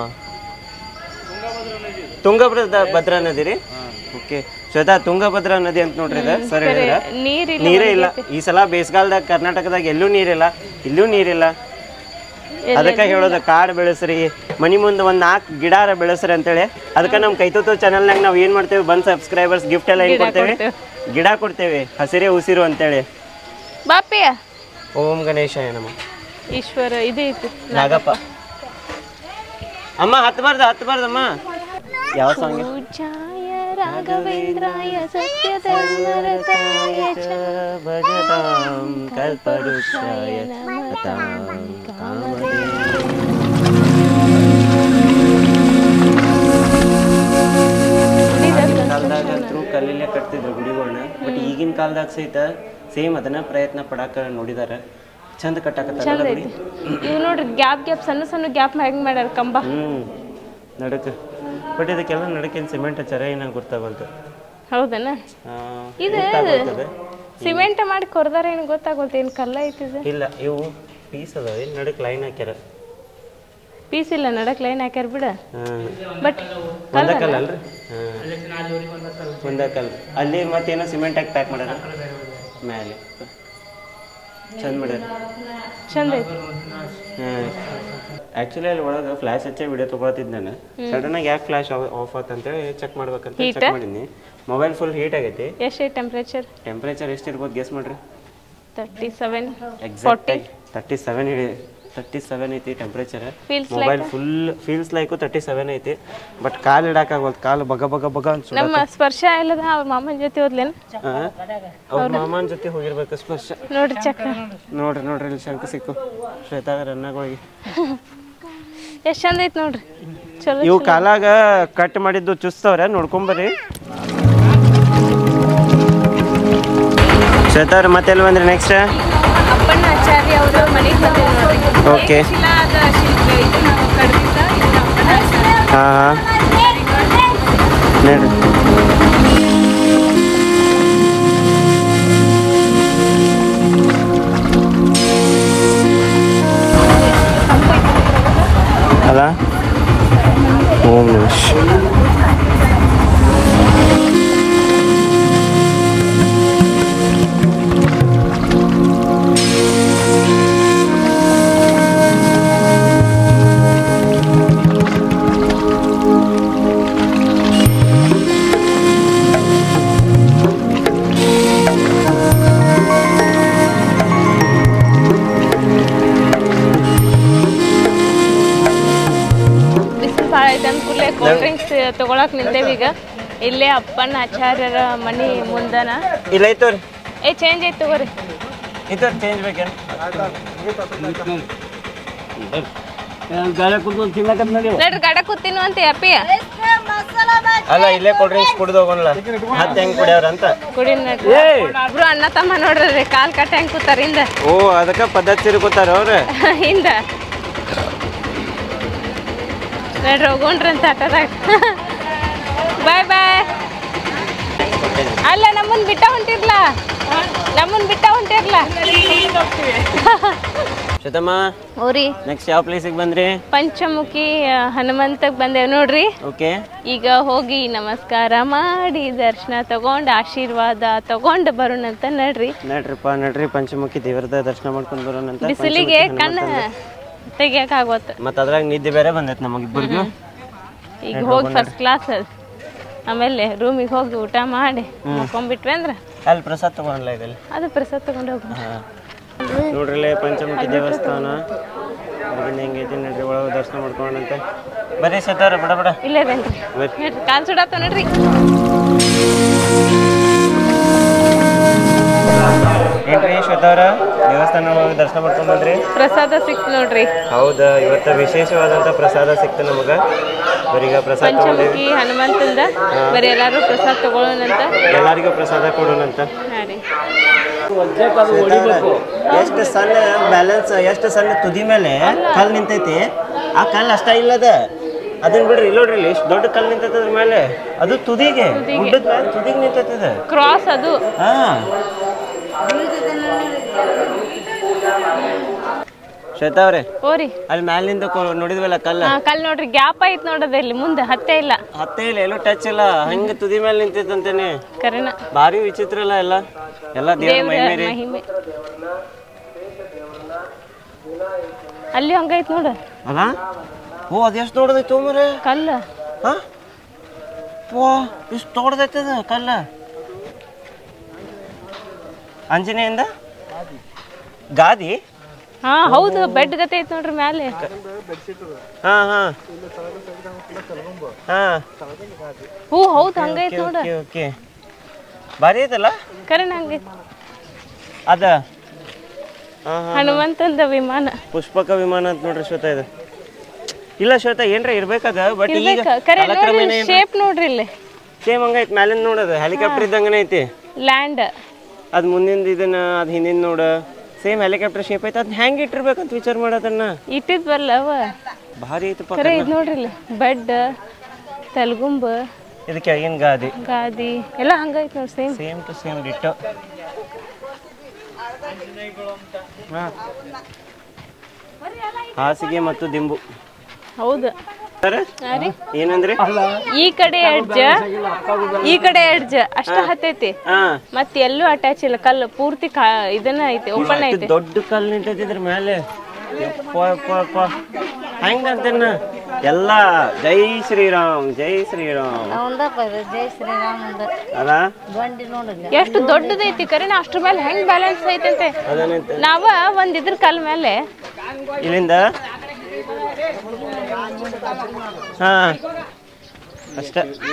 ತುಂಗಭದ್ರಾ ಭದ್ರಾ ನದಿ ರೀ ಓಕೆ ಶ್ವೇತಾ ತುಂಗಭದ್ರಾ ನದಿ ಅಂತ ನೋಡ್ರಿ ಇದು ಸರ್ ಹೇಳಿದ್ರ ನೀರಿಲ್ಲ ನೀರೇ ಇಲ್ಲ ಈ ಸಲ ಬೇಸಿಗಾಲದಾಗ ಕರ್ನಾಟಕದಾಗ ಎಲ್ಲೂ ನೀರಿಲ್ಲ ಇಲ್ಲೂ ನೀರಿಲ್ಲ ಅದಕ್ಕೆ ಹೇಳೋದು ಕಾಡು ಬೆಳೆಸ್ರಿ ಮನಿ ಮುಂದೆ ಒಂದು ನಾಲ್ಕು ಗಿಡಾರ ಬೆಳೆಸ್ರಿ ಅಂತೇಳಿ ಅದಕ್ಕೆ ನಮ್ಮ ಕೈತೋತು ಚಾನಲ್ನಾಗ ನಾವು ಏನು ಮಾಡ್ತೇವೆ ಬಂದ್ ಸಬ್ಸ್ಕ್ರೈಬರ್ಸ್ ಗಿಫ್ಟ್ ಎಲ್ಲ ಏನು ಕೊಡ್ತೇವೆ ಗಿಡ ಕೊಡ್ತೇವೆ ಹಸಿರೇ ಉಸಿರು ಅಂತೇಳಿ ಬಾಪಿಯ ಓಂ ಗಣೇಶಾಯ ನಮ ಈಶ್ವರ ಇದು ಐತಿ ನಾಗಪ್ಪ ಅಮ್ಮ ಹತ್ಬಾರ್ದು ಹತ್ಬಾರ್ದಮ್ಮ ಯಾವ ಸಾಂಗ್ ಪೂಜಾಯ ರಾಘವೇಂದ್ರಾಯ ಸತ್ಯಧರ್ಮರತಾಯ ಚ ಭಜತಾಂ ಕಲ್ಪವೃಕ್ಷಾಯ ನಮತಾಂ ಕಾಮಧೇನವೇ. ಆಗಿನ ಕಾಲದಾಗ ಅಂತೂ ಕಲ್ಲಲ್ಲೇ ಕಟ್ತಿದ್ರು ಗುಡಿಗಳನ್ನ ಬಟ್ ಈಗಿನ ಕಾಲದಾಗ ಸಹಿತ ಸೇಮ್ ಅದನ್ನ ಪ್ರಯತ್ನ ಪಡಾಕ ನೋಡಿದಾರ ಚಂದ ಕಟ್ಟಾಕತ್ತಾರ ಚಂದ ಐತಿ ಇವ್ ನೋಡ್ರಿ ಗ್ಯಾಪ್ ಗ್ಯಾಪ್ ಸಣ್ಣ ಸಣ್ಣ ಗ್ಯಾಪ್ ಹೆಂಗ್ ಮಾಡ್ಯಾರ ಕಂಬ ಹ್ಮ್ ನಡಕ ಬಟ್ ಇದಕ್ಕೆಲ್ಲ ನಡಕಿನ ಸಿಮೆಂಟ್ ಹಚ್ಚಾರ ಏನಾಗ ಗೊತ್ತಾಗಂತ ಹೌದನ ಇದು ಸಿಮೆಂಟ್ ಮಾಡಿ ಕೊರ್ದಾರ ಏನು ಗೊತ್ತಾಗೋಲ್ತ ಏನು ಕಲ್ಲ ಐತಿದೆ ಇಲ್ಲ ಇವು ಪೀಸ್ ಅದಾವೆ ನಡಕ್ ಲೈನ್ ಹಾಕ್ಯಾರ ಪೀಸ್ ಇಲ್ಲ ನಡಕ್ ಲೈನ್ ಹಾಕ್ಯಾರ ಬಿಡ ಹ್ಮ್. ಬಟ್ ಒಂದ ಕಲ್ಲ ಅಲ್ರಿ ಒಂದ ಕಲ್ಲ ಅಲ್ಲಿ ಮತ್ತೇನೋ ಸಿಮೆಂಟ್ ಹಾಕಿ ಪ್ಯಾಕ್ ಮಾಡ್ಯಾರ ಮ್ಯಾಲೆ ಚಂದ ಮಾಡ್ಯಾರ ಚಂದ ಐತಿ ಆ್ಯಕ್ಚುಲಿ ಅಲ್ಲಿ ಒಳಗೆ ಫ್ಲ್ಯಾಶ್ ಹಚ್ಚೆ ವಿಡಿಯೋ ತೊಗೊಳತಿದ್ ನಾನು ಸಡನ್ ಆಗಿ ಯಾಕೆ ಫ್ಲ್ಯಾಶ್ ಆಫ್ ಆತಂತೇಳಿ ಚೆಕ್ ಮಾಡ್ಬೇಕಂತ Heat? ಚೆಕ್ ಮಾಡೀನಿ ಮೊಬೈಲ್ ಫುಲ್ ಹೀಟ್ ಆಗೈತಿ ಎಷ್ಟೈತಿ ಟೆಂಪ್ರೇಚರ್ ಟೆಂಪ್ರೇಚರ್ ಎಷ್ಟು ಇರ್ಬೋದು ಗೆಸ್ ಮಾಡ್ರಿ thirty seven exact thirty seven thirty seven ಐತಿ temperature Feels mobile full feels like thirty seven ಐತಿ ಬಟ್ ಕಾಲು ಇಡಕ್ಕಾಗವಲ್ತು ಕಾಲು ಬಗ ಬಗ ಬಗ ಅಂತ ನಮ್ಮ ಸ್ಪರ್ಶ ಇಲ್ಲದ ಅವ್ರ ಮಾಮನ ಜೊತೆ ಹೋದ್ಲೇನು ಅವ್ರ ಮಾಮನ ಜೊತೆ ಹೋಗಿರ್ಬೇಕು ಸ್ಪರ್ಶ ನೋಡ್ರಿ ಚಕ್ಕ ನೋಡ್ರಿ ನೋಡ್ರಿ ಇಲ್ಲಿ ಶಂಕ ಸಿಕ್ಕು ಶ್ವೇತಾ ರನ್ನಗಳಿಗೆ ಎಷ್ಟ್ ಚಂದ ಐತಿ ನೋಡ್ರಿ ಚಲೋ ಇವು ಕಾಲಾಗ ಕಟ್ ಮಾಡಿದ್ದು ಚುಸ್ತವ್ರೆ ನೋಡ್ಕೊಂಬರ್ರಿ ಶ್ವೇತಾ ಅವ್ರ ಮತ್ತೆ ಎಲ್ಲಿ ಬಂದ್ರಿ ನೆಕ್ಸ್ಟ್ ಅಪ್ಪಣ್ಣ ಆಚಾರ್ಯ ಅವರು ಮನೆಗೆ ಬಂದಿದ್ರು ನೋಡ್ರಿ Okay. ಶಿಲಾದ ಶಿಲ್ಪ ಇದು ಕಡ್ದಿದ್ದ ಇದು ಅಪ್ಪಣ್ಣ ಆಚಾರ್ಯ. ಹಾಂ ಹಾಂ ನೋಡ್ರಿ ಅಲ್ಲ ಓಂ ನಮಃ ಶಿವಾಯ. ಬಿಸಿಲು ಭಾಳ ಐತೆ ಅಂದ ಕೂಡಲೇ ಕೋಲ್ಡ್ ಡ್ರಿಂಕ್ಸ್ ತೊಗೊಳಕ್ ನಿಂತೇವಿ ಈಗ ಇಲ್ಲೇ ಅಪ್ಪಣ್ಣ ಆಚಾರ್ಯರ ಮನೆ ಮುಂದನ ಇಲ್ಲ ಐತವ್ರಿ ಏ ಚೇಂಜ್ ಐತೆ ತಗೋರಿ ಐತವ್ರಿ ಚೇಂಜ್ ಬೇಕೇನು ನೋಡ್ರಿ ಗಡ ಕೂತಿನ ಅಂತ ಅಪ್ಪಿ ಅಲ್ಲ ಇಲ್ಲೇ ಕೋಲ್ಡ್ ಡ್ರಿಂಕ್ಸ್ ಕುಡ್ದು ಹೋಗೋಣಲ್ಲ ಮತ್ತೆ ಹೆಂಗ್ ಕುಡಿಯವ್ರ ಅಂತ ಕುಡಿ ನೋಡ್ರಿ ಇಬ್ರು ಅಣ್ಣ ತಮ್ಮ ನೋಡ್ರಿ ಕಾಲ್ ಕಟ್ಟ ಹೆಂಗ್ ಕೂತಾರ ಹಿಂದ ಓ ಅದಕ್ಕೆ ಪದ್ಧತಿ ತಿರುಗುತ್ತಾರ ಅವ್ರ ಹಿಂದ ನೋಡ್ರಿ ಹೋಗೋಣ್ರಿ ಅಂತ ಆಟದಾಗ ಬಾಯ್ ಬಾಯ್ ಅಲ್ಲ ನಮ್ಮನ್ ಬಿಟ್ಟ ಹೊಂಟಿರ್ಲ ನಮ್ಮನ್ ಬಿಟ್ಟ ಹೊಂಟಿರ್ಲ ಶ್ವೇತಮ್ಮ ಓರಿ ನೆಕ್ಸ್ಟ್ ಯಾವ ಪ್ಲೇಸಿಗೆ ಬಂದ್ರಿ ಪಂಚಮುಖಿ ಆ, ಹನುಮಂತಕ್ ಬಂದೇವ್ ನೋಡ್ರಿ ಓಕೆ ಈಗ ಹೋಗಿ ನಮಸ್ಕಾರ ಮಾಡಿ ದರ್ಶನ ತಗೊಂಡ್ ಆಶೀರ್ವಾದ ತಗೊಂಡ್ ಬರೋಣಂತ ನಡ್ರಿ ನಡ್ರಿಪ್ಪ ನಡ್ರಿ ಪಂಚಮುಖಿ ದೇವರದ ದರ್ಶನ ಮಾಡ್ಕೊಂಡು ಬರೋಣ ಅಂತ ಬಿಸಿಲಿಗೆ ಕಣ್ಣ ತೆಗಿಯಕ್ ಆಗೋತ್ ಮತ್ತೆ ಅದ್ರಾಗ ನಿದ್ದೆ ಬೇರೆ ಬಂದೈತೆ ನಮಗಿಬ್ಬರಿಗೂ ಈಗ ಹೋಗಿ ಫಸ್ಟ್ ಕ್ಲಾಸ್ ಆಮೇಲೆ ರೂಮಿಗೆ ಹೋಗಿ ಊಟ ಮಾಡಿ ಮುಕೊಂಬಿಟ್ವಿ ಅಂದ್ರ ಅಲ್ಲಿ ಪ್ರಸಾದ್ ತಗೊಂಡ್ಲ ಇದಲ್ಲಿ ಅದು ಪ್ರಸಾದ ತಗೊಂಡು ಹೋಗಿ ಹಾಂ ನೋಡ್ರಲ್ಲೇ ಪಂಚಮುಖಿ ದೇವಸ್ಥಾನ ಹೊರಗಿಂದ ಹೆಂಗೈತಿ ನಡ್ರಿ ಒಳಗೆ ದರ್ಶನ ಮಾಡ್ಕೊಂಡಂತೆ ಬರ್ರಿ ಸತ್ತಾರ ಬಡ ಬಡ ಇಲ್ಲೇದೇನ್ರಿ ಬರ್ರಿ ನೋಡ್ರಿ ಕಾಲ್ ಸುಡಾತ ನೋಡ್ರಿ ಏನ್ರಿ ಶ್ವೇತವ್ರ ದೇವಸ್ಥಾನ ಒಳಗೆ ದರ್ಶನ ಮಾಡ್ಕೊಂಡ್ ಬಂದ್ರಿ ಪ್ರಸಾದ ಸಿಕ್ತು ನೋಡ್ರಿ ಹೌದಾ ಇವತ್ತು ವಿಶೇಷವಾದಂಥ ಪ್ರಸಾದ ಸಿಕ್ತು ನಮಗೆ ಬರೀಗ ಪ್ರಸಾದ ತಗೊಂಡೇವಿ ಪಂಚಮುಖಿ ಹನುಮಂತಂದ ಬರೀ ಎಲ್ಲಾರು ಪ್ರಸಾದ ತಗೊಳ್ಳೋಣಂತ ಎಲ್ಲರಿಗೂ ಪ್ರಸಾದ ಕೊಡೋಣಂತ ಹಾರಿ ಎಷ್ಟು ಸಣ್ಣ ಬ್ಯಾಲೆನ್ಸ್ ಎಷ್ಟು ಸಣ್ಣ ತುದಿ ಮೇಲೆ ಕಲ್ಲು ನಿಂತೈತಿ ಆ ಕಲ್ಲು ಅಷ್ಟ ಇಲ್ಲದ ಅದನ್ನ ಬಿಡ್ರಿ ಇಲ್ಲಿ ನೋಡ್ರಿ ಇಲ್ಲಿ ಎಷ್ಟು ದೊಡ್ಡ ಕಲ್ಲು ನಿಂತೈತಿ ಅದ್ರ ಮೇಲೆ ಅದು ತುದಿಗೆ ಗುಡ್ಡದ ಮೇಲೆ ತುದಿಗೆ ನಿಂತೈತಿ ಅದು ಕ್ರಾಸ್ ಅದು ಹಾ ಶ್ವೇತಾ ಅವ್ರೆ ಓರಿ ಅಲ್ಲಿ ಮ್ಯಾಲಿಂದ ಕೊ- ನೋಡಿದ್ವಲ್ಲ ಕಲ್ಲ ಹಾ ಕಲ್ ನೋಡ್ರಿ ಗ್ಯಾಪ್ ಐತ್ ನೋಡದ ಇಲ್ಲಿ ಮುಂದೆ ಹತ್ತೆ ಇಲ್ಲ ಹತ್ತೇ ಇಲ್ಲ ಎಲ್ಲೂ ಟಚ್ ಇಲ್ಲ ಹಂಗೆ ತುದಿ ಮೇಲೆ ನಿಂತೈತಂತೇನೆ ಕರೆನ ಭಾರಿ ವಿಚಿತ್ರ ಅಲ್ಲ ಎಲ್ಲ ಎಲ್ಲ ದೇವ್ರ ಮೈ ದೇವ್ರ ಮೇರಿ ಮಹಿಮೆ ಅಲ್ಲಿ ಹಂಗೈತ್ ನೋಡ ಅಲ್ಲ ಓ ಅದು ಎಷ್ಟು ದೊಡ್ಡದೈತೆ ಮರೆ ಕಲ್ಲ ಹಾ ವಾ ಇಷ್ಟು ದೊಡ್ಡದೈತೆ ಅದು ಕಲ್ಲ ಆಂಜನೇಯಿಂದ ಗಾದಿ ಹಾ ಹೌದು ಬೆಡ್ ಗತೆ ಐತ್ ನೋಡ್ರಿ ಮ್ಯಾಲೆ ಹಾ ಹಾ ಹಾ ಹೂ ಹೌದು ಹಂಗೈತ್ ನೋಡ ಓಕೆ ಓಕೆ ಭಾರಿ ಐತಲ್ಲ ಕರೆನ್ ಹಂಗೈತ್ ಅದ ಹಾ ಹಾ ಹನುಮಂತಂದ ವಿಮಾನ ಪುಷ್ಪಕ ವಿಮಾನ ಅಂತ ನೋಡ್ರಿ ಶ್ವೇತಾ ಇದು ಇಲ್ಲ ಶ್ವೇತಾ ಏನ್ರ ಇರ್ಬೇಕಾದ ಬಟ್ ಈಗ ಇರ್ಬೇಕ ಕರೆ ನೋಡ್ರಿ ಶೇಪ್ ನೋಡ್ರಿ ಇಲ್ಲಿ ಸೇಮ್ ಹಂಗೈತಿ ಮ್ಯಾಲಿಂದ ನೋಡೋದು ಹೆಲಿಕಾಪ್ಟರ್ ಇದ್ದಂಗನೇ ಐತಿ ಲ್ಯಾಂಡ್ ಅದ್ ಮುಂದಿಂದ ಇದನ್ನ ಅದ್ ಹಿಂದಿನ ನೋಡ ಸೇಮ್ ಹೆಲಿಕಾಪ್ಟರ್ ಶೇಪ್ ಐತಿ ಅದ್ ಹೆಂಗ್ ಇಟ್ಟಿರ್ಬೇಕಂತ ವಿಚಾರ ಮಾಡೋದನ್ನ ಇಟ್ಟಿದ್ ಬರಲ್ಲ ಅವ ಭಾರಿ ಐತಪ್ಪ ಕರೆ ಇದು ನೋಡ್ರಿ ಇಲ್ಲಿ ಬೆಡ್ ತಲ್ಗುಂಬ ಇದು ಕೆಳಗಿನ ಗಾದಿ ಗಾದಿ ಎಲ್ಲ ಹಂಗೈತ್ ನೋಡ್ರಿ same same to same ditto ಹಾ. ಹಾಸಿಗೆ ಮತ್ತು ದಿಂಬು ಹೌದು ಸರ್ ಹಾ ರೀ ಏನಂದ್ರಿ ಈ ಕಡೆ ಎಡ್ಜ್ ಈ ಕಡೆ ಎಡ್ಜ್ ಅಷ್ಟ ಹತ್ತೈತಿ ಹಾ ಮತ್ ಎಲ್ಲೂ ಅಟ್ಯಾಚ್ ಇಲ್ಲ ಕಲ್ಲು ಪೂರ್ತಿ ಕಾ ಇದನ್ನ ಐತಿ ಓಪನ್ ಇಷ್ಟು ಐತಿ ದೊಡ್ಡ ಕಲ್ಲು ನಿಂತೈತಿದ್ರ ಮೇಲೆ ಯಪ್ಪ ಯಪ್ಪ ಯಪ್ಪ ಹೆಂಗ ಅಂತೇನ ಎಲ್ಲ ಜೈ ಶ್ರೀರಾಮ್ ಜೈ ಶ್ರೀರಾಮ್ ಜೈ ಶ್ರೀರಾಮ್ ಅಂದ ಅಲ್ಲ ಬಂಡಿ ನೋಡಿಲ್ಲ ಎಷ್ಟು ದೊಡ್ಡದೈತಿ ಕರೆನ ಅಷ್ಟ್ರ ಮೇಲೆ ಹೆಂಗ್ ಬ್ಯಾಲೆನ್ಸ್ ಐತಂತೆ ಅದನ್ನಂತ ನಾವ ಒಂದ್ ಇದ್ರ ಕಲ್ ಮೇಲೆ ಇಲ್ಲಿಂದ ಹಾ ಅಷ್ಟ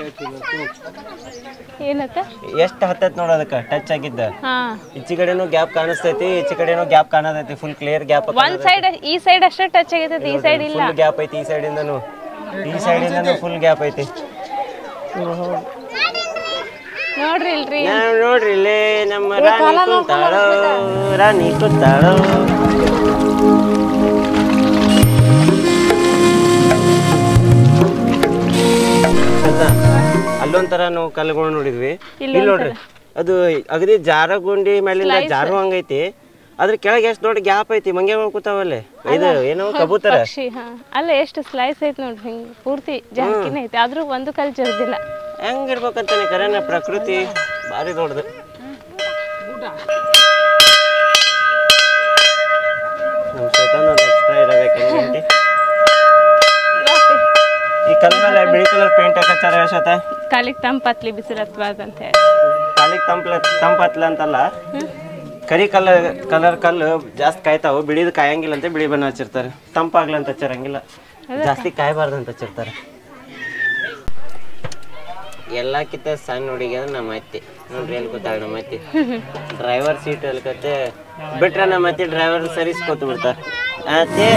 ಏನತ್ತ ಎಷ್ಟು ಹತ್ತೈತ್ ನೋಡ ಅದಕ್ಕ ಟಚ್ ಆಗಿದ್ದ ಹಾ ಈಚೆ ಕಡೆನೂ ಗ್ಯಾಪ್ ಕಾಣಿಸ್ತೈತಿ ಈಚೆ ಕಡೆನೂ ಗ್ಯಾಪ್ ಕಾಣತೈತಿ ಫುಲ್ ಕ್ಲಿಯರ್ ಗ್ಯಾಪ್ ಒಂದ್ ಸೈಡ್ ಈ ಸೈಡ್ ಅಷ್ಟೇ ಟಚ್ ಆಗೈತೈತಿ ಈ ಸೈಡ್ ಇಲ್ಲ ಫುಲ್ ಗ್ಯಾಪ್ ಐತಿ ಈ ಸೈಡ್ ಇಂದನು ಈ ಸೈಡ್ ಇಂದನು ಫುಲ್ ಗ್ಯಾಪ್ ಐತಿ ನೋಡ್ರಿ ಇಲ್ರಿ ನಾವ್ ನೋಡ್ರಿ ಇಲ್ಲೇ ನಮ್ಮ ರಾಣಿ ಕುಂತಾಳೋ ರಾಣಿ ಕುಂತಾಳೋ ಆಯ್ತಾ? ಅಲ್ಲೊಂಥರ ನಾವು ಕಲ್ಲುಗಳು ನೋಡಿದ್ವಿ ಇಲ್ಲಿ ನೋಡ್ರಿ ಅದು ಅಗದಿ ಜಾರಗುಂಡಿ ಮೇಲಿಂದ ಜಾರು ಹಂಗೈತಿ ಅದ್ರ ಕೆಳಗೆ ಎಷ್ಟು ದೊಡ್ಡ ಗ್ಯಾಪ್ ಐತಿ ಮಂಗ್ಯಗಳು ಕೂತಾವಲ್ಲೇ ಇದು ಏನೋ ಕಬೂತರ ಪಕ್ಷಿ ಹಾ ಅಲ್ಲ ಎಷ್ಟು ಸ್ಲೈಸ್ ಐತಿ ನೋಡ್ರಿ ಹಿಂಗ್ ಪೂರ್ತಿ ಜಾಸ್ತಿನೇ ಐತಿ ಆದ್ರೂ ಒಂದು ಕಲ್ ಜರ್ದಿಲ್ಲ ಹೆಂಗಿರ್ಬೇಕಂತಾನೆ ಕರೆನ ಪ್ರಕೃತಿ ಭಾರಿ ದೊಡ್ಡದು ನಮ್ಮ ಶ್ವೇತಾನ ಒಂದು ಎಕ್ಸ್ಟ್ರಾ ಇರಬೇಕು ಹೆಂಗಂತಿ ಈ ಕಲ್ ಮೇಲೆ ಬಿಳಿ ಕಲರ್ ಪೇಂಟ್ ಹಾಕತ್ತಾರ ಶ್ವೇತ ಕಾಲಿಗೆ ತಂಪತ್ಲಿ ಬಿಸಿಲು ಹತ್ಬಾರ್ದು ಅಂತ ಹೇಳಿ ಕಾಲಿಗೆ ತಂಪ್ಲ ತಂಪತ್ಲ ಅಂತಲ್ಲ ಕರಿ ಕಲರ್ ಕಲರ್ ಕಲ್ಲು ಜಾಸ್ತಿ ಕಾಯ್ತಾವು ಬಿಳಿದು ಕಾಯಂಗಿಲ್ಲ ಅಂತ ಬಿಳಿ ಬಣ್ಣ ಹಚ್ಚಿರ್ತಾರೆ ತಂಪಾಗ್ಲ ಅಂತ ಹಚ್ಚಿರಂಗಿಲ್ಲ ಜಾಸ್ತಿ ಕಾಯಬಾರ್ದು ಅಂತ ಹಚ್ಚಿರ್ತಾರೆ ಎಲ್ಲಕ್ಕಿಂತ ಸಣ್ಣ ಹುಡುಗಿ ಅಂದ್ರೆ ನಮ್ಮ ಅತ್ತಿ ನೋಡ್ರಿ ಎಲ್ಲಿ ಕೂತಾಳ ನಮ್ಮ ಅತ್ತಿ ಡ್ರೈವರ್ ಸೀಟ್ ಎಲ್ಕತ್ತೆ ಬಿಟ್ರೆ ನಮ್ಮ ಅತ್ತಿ ಡ್ರೈವರ್ ಸರಿಸ್ ಕೂತು ಬಿಡ್ತಾರ ಅತ್ತೆ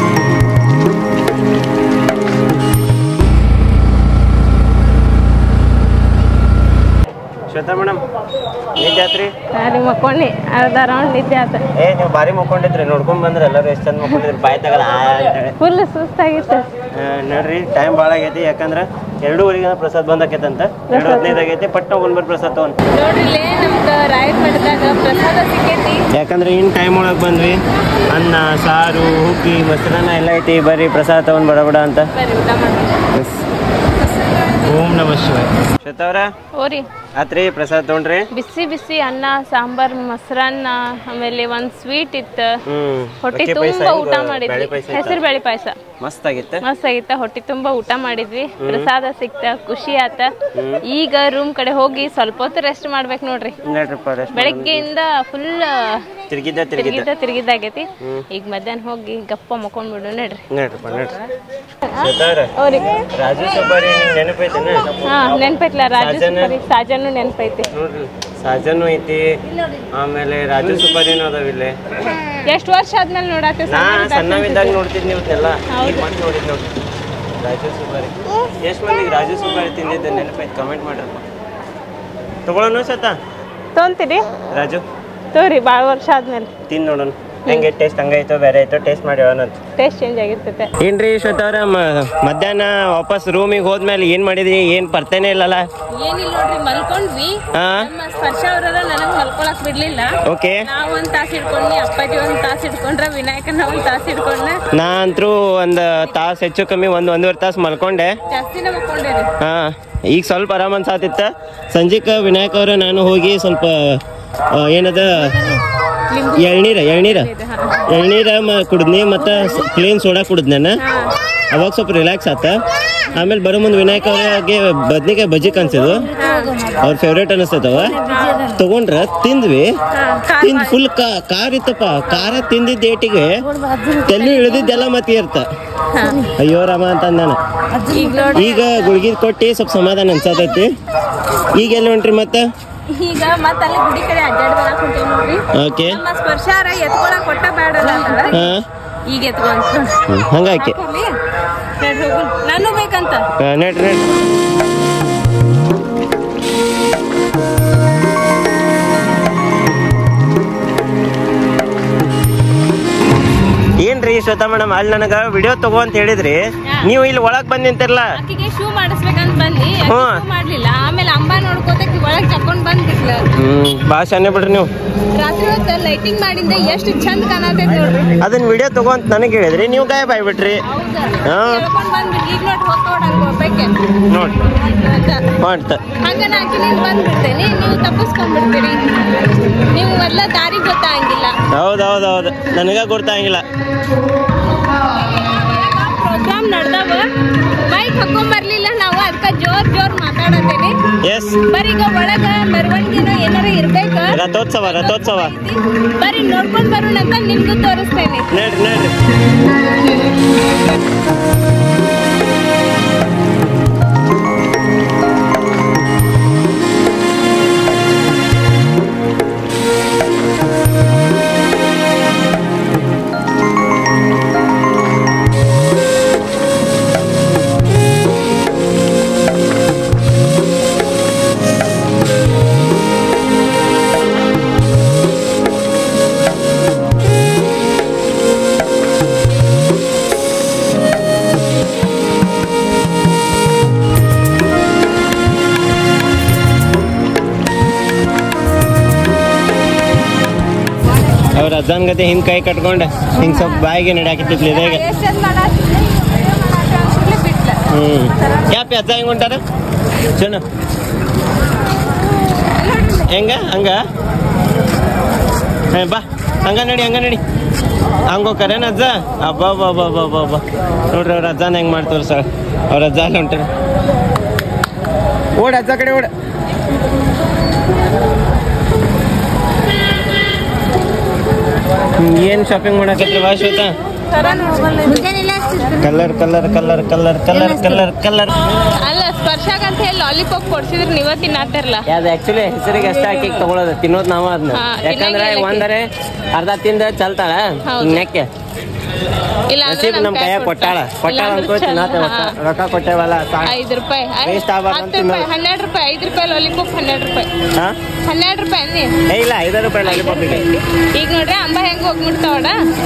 ಶ್ವೇತಾ ಮೇಡಮ್ ನಿದ್ದೆ ಆತ್ರಿ ನಾನು ಮಕ್ಕೊಂಡಿ ಅರ್ಧ ರೌಂಡ್ ನಿದ್ದೆ ಆತ ಏ ನೀವು ಬಾರಿ ಮಕ್ಕೊಂಡಿದ್ರಿ ನೋಡ್ಕೊಂಡ್ ಬಂದ್ರೆ ಎಲ್ಲರೂ ಎಷ್ಟು ಚಂದ ಮಕ್ಕೊಂಡಿದ್ರಿ ಬಾಯ್ ತಗಲ್ಲ ಆ ಅಂತೇಳಿ ಫುಲ್ ಸುಸ್ತಾಗಿತ್ತು ಆ, ನೋಡ್ರಿ ಟೈಮ್ ಭಾಳ ಆಗೈತಿ ಯಾಕಂದ್ರೆ ಎರಡೂವರೆಗೆ ಪ್ರಸಾದ್ ಬಂದಾಕೈತಂತ ಎರಡು ಹದಿನೈದು ಆಗೈತಿ ಪಟ್ಟ ಬಂದ್ಬಿಟ್ಟು ಪ್ರಸಾದ್ ತಗೊಂಡ್ ನೋಡ್ರಿ ಇಲ್ಲೇ ನಮ್ದು ರಾಯರ್ ಮಠದಾಗ ಪ್ರಸಾದ ಸಿಕ್ಕೈತಿ ಯಾಕಂದ್ರೆ ಇನ್ ಟೈಮ್ ಒಳಗೆ ಬಂದ್ವಿ ಅನ್ನ ಸಾರು ಹುಗ್ಗಿ ಮೊಸರನ್ನ ಎಲ್ಲ ಐತಿ ಬರ್ರಿ ಪ್ರಸಾದ ತಗೊಂಡ್ ಬಡ ಬಡ ಅಂತ ಬರ್ರಿ ಊಟ ಮಾಡೋಣ ಓಂ ನಮ ಶಿವಾಯ ಶ್ವೇತವ್ರ ಓರಿ ಆತ್ರಿ ಪ್ರಸಾದ್ ತಗೊಂಡ್ರಿ ಬಿಸಿ ಬಿಸಿ ಅನ್ನ ಸಾಂಬಾರ್ ಮೊಸರನ್ನ ಆಮೇಲೆ ಒಂದ್ ಸ್ವೀಟ್ ಇತ್ತು ಹ್ಮ್ ಹೊಟ್ಟೆ ಅಕ್ಕಿ ಪಾಯ್ಸ ತುಂಬಾ ಹೆಂಗ್ ಊಟ ಮಾಡಿದ್ವಿ ಬ್ಯಾಳೆ ಪಾಯ್ಸ ಐತಾ? ಹೆಸರು ಬೇಳೆ ಪಾಯಸ ಮಸ್ತ್ ಆಗಿತ್ತ ಮಸ್ತ್ ಆಗಿತ್ತ ಹೊಟ್ಟೆ ತುಂಬಾ ಊಟ ಮಾಡಿದ್ವಿ ಪ್ರಸಾದ ಸಿಕ್ತ ಖುಷಿ ಆತ ಈಗ ರೂಮ್ ಕಡೆ ಹೋಗಿ ಸ್ವಲ್ಪ ಹೊತ್ತು ರೆಸ್ಟ್ ಮಾಡ್ಬೇಕು ನೋಡ್ರಿ ನೋಡ್ರಿಪ್ಪ rest ಮಾಡೋಣ. ಬೆಳಗ್ಗೆಯಿಂದ ಫುಲ್ ತಿರ್ಗಿದ್ದ ತಿರ್ಗಿದ್ದ ತಿರ್ಗಿದ್ದ ತಿರ್ಗಿದ್ದಾಗೈತಿ ಈಗ ಮಧ್ಯಾಹ್ನ ಹೋಗಿ ಗಪ್ಪ ಮಕ್ಕೊಂಡ್ ಬಿಡು ನಡ್ರಿ ನೋಡ್ರಿಪ್ಪ ನೋಡ್ರಿ ಶ್ವೇತವ್ರ ಅವ್ರಿಗೆ ರಾಜು ಸಬ್ಬಾರಿ ನಿಂಗೆ ನೆನಪೈತೇನ ಹಾ ನೆನ್ಪೈತ್ಲ ರಾಜು ಸಾಜನ? ಸುಪಾರಿ ಸಾಜನು ನೆನ್ಪೈತಿ ನೋಡ್ರಿ ಸಾಜನು ಐತಿ ಆಮೇಲೆ ರಾಜು ಸುಬ್ಬಾರಿನೂ ಅದಾವ ಇಲ್ಲಿ ಎಷ್ಟ್ ವರ್ಷ ಆದ್ಮೇಲೆ ನೋಡತ್ತೆ ನಾ ಸಣ್ಣವಿದ್ದಾಗ ನೋಡ್ತಿದ್ನಿ ಇವತ್ತೆಲ್ಲ ಈಗ ಮತ್ತೆ ನೋಡಿದ್ ನೋಡ್ರಿ ರಾಜು ಸುಬ್ಬಾರಿ ಎಷ್ಟು ಮಂದಿಗೆ ರಾಜು ಸುಬ್ಬಾರಿ ತಿಂದಿದ್ದೆ ನೆನಪೈತಿ ಕಮೆಂಟ್ ಮಾಡ್ರಪ್ಪ ತಗೊಳ್ಳೋಣ ಸತ ತೊಂತೀರಿ ರಾಜು ತೋರಿ ಭಾಳ ವರ್ಷ ಆದ್ಮೇಲೆ ತಿನ್ ನೋಡೋಣ ಹೆಂಗೆ ಟೇಸ್ಟ್ ಹಂಗೈತೋ ಬೇರೆ ಐತೋ ಟೇಸ್ಟ್ ಮಾಡಿ ಅಂತ ಟೇಸ್ಟ್ ಚೇಂಜ್ ಆಗಿರ್ತೈತೆ ಏನ್ರಿ ಶ್ವೇತ ಅವ್ರ ಮಧ್ಯಾಹ್ನ ವಾಪಸ್ ರೂಮಿಗೆ ಹೋದ್ಮೇಲೆ ಏನ್ ಮಾಡಿದ್ರಿ ಏನ್ ಬರ್ತೇನೆ ಇಲ್ಲಲ್ಲ ಏನಿಲ್ಲ ನೋಡ್ರಿ ಮಲ್ಕೊಂಡ್ವಿ ಹಾ ನಮ್ಮ ಸ್ಪರ್ಶ ಅವರ ನನಗ್ ಮಲ್ಕೊಳಕ್ ಬಿಡ್ಲಿಲ್ಲ ಓಕೆ ನಾವ್ ಒಂದ್ ತಾಸ್ ಹಿಡ್ಕೊಂಡ್ವಿ ಅಪ್ಪಾಜಿ ಒಂದ್ ತಾಸ್ ಹಿಡ್ಕೊಂಡ್ರ ವಿನಾಯಕನ ಒಂದ್ ತಾಸ್ ಹಿಡ್ಕೊಂಡ ನಾ ಅಂತರೂ ಒಂದು ತಾಸು ಹೆಚ್ಚು ಕಮ್ಮಿ ಒಂದು ಒಂದೂವರೆ ತಾಸು ಮಲ್ಕೊಂಡೆ ಜಾಸ್ತಿನ ಮಕ್ಕೊಂಡೇರಿ ಹಾ ಈಗ ಸ್ವಲ್ಪ ಆರಾಮ್ ಅನ್ಸಾತಿತ್ತ ಸಂಜೆಕ ವಿನಾಯಕ್ ಅವ್ರ ನಾನು ಹೋಗಿ ಸ್ವಲ್ಪ ಆ, ಏನದ ಎಳ್ನೀರ ಎಳ್ನೀರ ಎಳ್ನೀರ ಮ ಕುಡಿದ್ನಿ ಮತ್ತು ಪ್ಲೇನ್ ಸೋಡಾ ಕುಡಿದ್ ನಾನು ಅವಾಗ ಸ್ವಲ್ಪ ರಿಲ್ಯಾಕ್ಸ್ ಆತ ಆಮೇಲೆ ಬರೋ ಮುಂದೆ ವಿನಾಯಕ್ ಅವ್ರಿಗೆ ಬದ್ನಿಕಾಯಿ ಬಜ್ಜಿ ಕನ್ಸಿದ್ವು ಅವ್ರ ಫೇವ್ರೇಟ್ ಅನಿಸ್ತೈತವ ತಗೊಂಡ್ರ ತಿಂದ್ವಿ ತಿಂದ್ ಫುಲ್ ಖಾರ ಇತ್ತಪ್ಪ ಖಾರ ತಿಂದಿದ್ದ ಏಟಿಗೆ ತೆಲ್ಲು ಇಳಿದಿದ್ದೆಲ್ಲ ಮತ್ತೆ ಇರ್ತ ಅಯ್ಯೋ ರಾಮ ಅಂತ ನಾನು ಈಗ ನೋಡಿ ಈಗ ಗುಳ್ಗಿ ಕೊಟ್ಟು ಸ್ವಲ್ಪ ಸಮಾಧಾನ ಅನ್ಸತೈತಿ ಈಗ ಎಲ್ಲಿ ಹೊಂಟ್ರಿ ಮತ್ತೆ ಈಗ ಮತ್ತೆ ಅಲ್ಲಿ ಗುಡಿ ಕಡೆ ಅಡ್ಡಾಡ್ ಬರಕ್ ಹೊಂಟೇವ್ ನೋಡ್ರಿ ಓಕೆ ನಮ್ಮ ಸ್ಪರ್ಶಾರ ಎತ್ಕೊಳಕ್ ಕೊಟ್ಟ ಬೇಡಲ್ಲ ಅಂತಾಳ. ಹಾ ಈಗ ಎತ್ಕೊಂತ ಹ್ಮ್, ಹಂಗಾಕಿ ನಾನು ಬೇಕಂತ ಹಾ, ನಡ್ರಿ ನಡ್ರಿ ಏನ್ರಿ ಶ್ವೇತಾ ಮೇಡಮ್ ಅಲ್ಲಿ ನನಗ ವಿಡಿಯೋ ತಗೋ ಅಂತ ಹೇಳಿದ್ರಿ ನೀವು ಇಲ್ಲಿ ಒಳಗ್ ಬಂದ್ ನಿಂತಿರಲ್ಲ ಆಕಿಗೆ ಶೂ ಮಾಡಿಸ್ಬೇಕಂತ ಬಂದಿ ಆಕಿ ಹ್ಮ್. ಶೂ ಮಾಡ್ಲಿಲ್ಲ ಆಮೇಲೆ ಅಂಬ ನೋಡ್ಕೋತಕ್ಕೆ ಒಳಗ್ ಜಕ್ಕೊಂಡ್ ಬಂದ್ಬಿಟ್ಲ ಹ್ಮ್ ಭಾಳ ಶಾನೆ ಬಿಡ್ರಿ ನೀವು ರಾತ್ರಿ ಹೊತ್ತು ಲೈಟಿಂಗ್ ಮಾಡಿಂದ ಎಷ್ಟು ಚಂದ ಕಾಣತೈತಿ ನೋಡ್ರಿ ಅದನ್ನ ವಿಡಿಯೋ ತಗೋ ಅಂತ ನನಗೆ ಹೇಳಿದ್ರಿ ನೀವು ಗಾಯಬ್ ಆಗ್ಬಿಟ್ರಿ ಹೌದಾ ಹಾ. ಹೇಳ್ಕೊಂಡ್ ಬಂದ್ಬಿಟ್ಟು ಈಗ ನೋಡಿ ಹೋಗ್ತೋಡ ಅನ್ಕೋಬೇಕೆ ನೋಡ್ರಿ ಮಾಡ್ತ ಹಂಗ ನಾ ಆಕಿನಿಂದ ಬಂದ್ಬಿಡ್ತೇನೆ ನೀವು ತಪ್ಪಿಸ್ಕೊಂಡ್ಬಿಡ್ತೀರಿ ನೀವು ಎಲ್ಲ ದಾರಿ ಗೊತ್ತಾಗಿಲ್ಲ ಹೌದ್ ಹೌದ್ ಹೌದು ನನಗ ಗೊತ್ತಾಗಿಲ್ಲ ಪ್ರೋಗ್ರಾಮ್ ನಡ್ದಾವ ಮೈಕ್ ಹಾಕೊಂಡ್ ಬರ್ಲಿಲ್ಲ ನಾವು ಅದಕ್ಕ ಜೋರ್ ಜೋರ್ ಮಾತಾಡತೇನೆ ಎಸ್ ಬರೀ ಈಗ ಒಳಗ ಮೆರವಣಿಗೆನೋ ಏನಾರ ಇರ್ಬೇಕ ರಥೋತ್ಸವ ರಥೋತ್ಸವ ಬರೀ ನೋಡ್ಕೊಂಡ್ ಬರೋಣ ಅಂತ ನಿಮ್ಗೂ ತೋರಿಸ್ತೇನೆ ನಡ್ರಿ ನಡ್ರಿ ಅವ್ರ ಅಜ್ಜನ್ ಗತೆ ಹಿಂದ್ ಕೈ ಕಟ್ಕೊಂಡ ಹಿಂಗ್ ಸ್ವಲ್ಪ ಬಾಯಿಗೆ ನಡ್ಯಾಕಿತ್ತಿದ್ಲಿ ಇದಾಗ ಎಷ್ಟ್ ಚಂದ ಮಾಡಾತಿದ್ಲೆ, ಈಗ video ಮಾಡಾಕ ಅನ್ಸುತ್ತೆ ಬಿಟ್ಲ. ಹ್ಮ್ ಯಾಕೆ ಅಜ್ಜ ಹಿಂಗ್ ಹೊಂಟಾರ ಚೆನ್ನ ಹೆಂಗ ಹಂಗ ಹೇ, ಬಾ ಹಂಗ ನಡಿ ಹಂಗ ನಡಿ ಹಂಗ ಹೋಗ್ಕರೇನ ಅಜ್ಜ ಅಬ್ಬಾ ಬಾ ಬಾ ಬಾ ಬಾ ಬಾ ನೋಡ್ರಿ ಅವ್ರ ಅಜ್ಜನ ಹೆಂಗ್ ಮಾಡ್ತಾರ ಸರ್ ಅವ್ರ ಅಜ್ಜ ಅಲ್ಲಿ ಹೊಂಟಾರ ಓಡ ಅಜ್ಜ ಕಡೆ ಓಡ ಹ್ಮ್, ಏನ್ ಶಾಪಿಂಗ್ ಮಾಡಕತ್ರಿ ವಾ Shweta colour colour colour colour colour colour colour ಅಲ್ಲ ಸ್ಪರ್ಶಾಗ ಅಂತ ಹೇಳಿ ಲಾಲಿಪಾಪ್ ಕೊಡ್ಸಿದ್ರೆ ನೀವ ತಿನ್ನಾತಿರ್ಲ ಅದು ಆಕ್ಚುಲಿ ಹೆಸರಿಗೆ ಅಷ್ಟ ಹಾಕಿ ತಗೊಳೋದು ತಿನ್ನೋದು ನಾವ ಅದನ್ನ ಹಾ, ಯಾಕಂದ್ರೆ ತಿನ್ನಂಗಿಲ್ಲ ಒಂದರೆ ಅರ್ಧ ತಿಂದ ಚಲ್ತಾಳ ಹೌದು. ನೆಕ್ಕೆ ಇಲ್ಲ ಅಂದ್ರೆ ನಸೀಬ್ ನಮ್ ನಮ್ ಕೈಯಾಗ್ ಕೈಯಾಗ ಕೊಟ್ಟಾಳ ಕೊಡ್ತಾಳ. ಕೊಟ್ಟಾಳ ಇಲ್ಲ ಅನ್ಕೋ ಅಂದ್ರೆ ತಿನ್ನಾತ ಹಾ. ರೊಕ್ಕ ಕೊಟ್ಟೇವಲ್ಲ ಸಾಕ್. ಐದು ರೂಪಾಯಿ ಐ- Waste ಆಗ್ಬಾರ್ದು ಹತ್ತು ಅಂತ ರೂಪಾಯಿ ತಿನ್ನೋದು. ಹನ್ನೆರಡು ರೂಪಾಯಿ ಐದು ರೂಪಾಯಿ ಲಾಲಿಪಾಪ್ ಹನ್ನೆರಡು ರೂಪಾಯಿ ಹಾ? ಹನ್ನೆರಡು ರೂಪಾಯಿ ಅನ್ನಿ ಏ ಇಲ್ಲ ಐದಾರು ರೂಪಾಯಿ ಲಾಲಿಪಾಪಿಗೆ ಈಗ ನೋಡ್ರಿ ಅಂಬ ಹೆಂಗ್ ಹೋಗ್ಬಿಡ್ತಾವಡ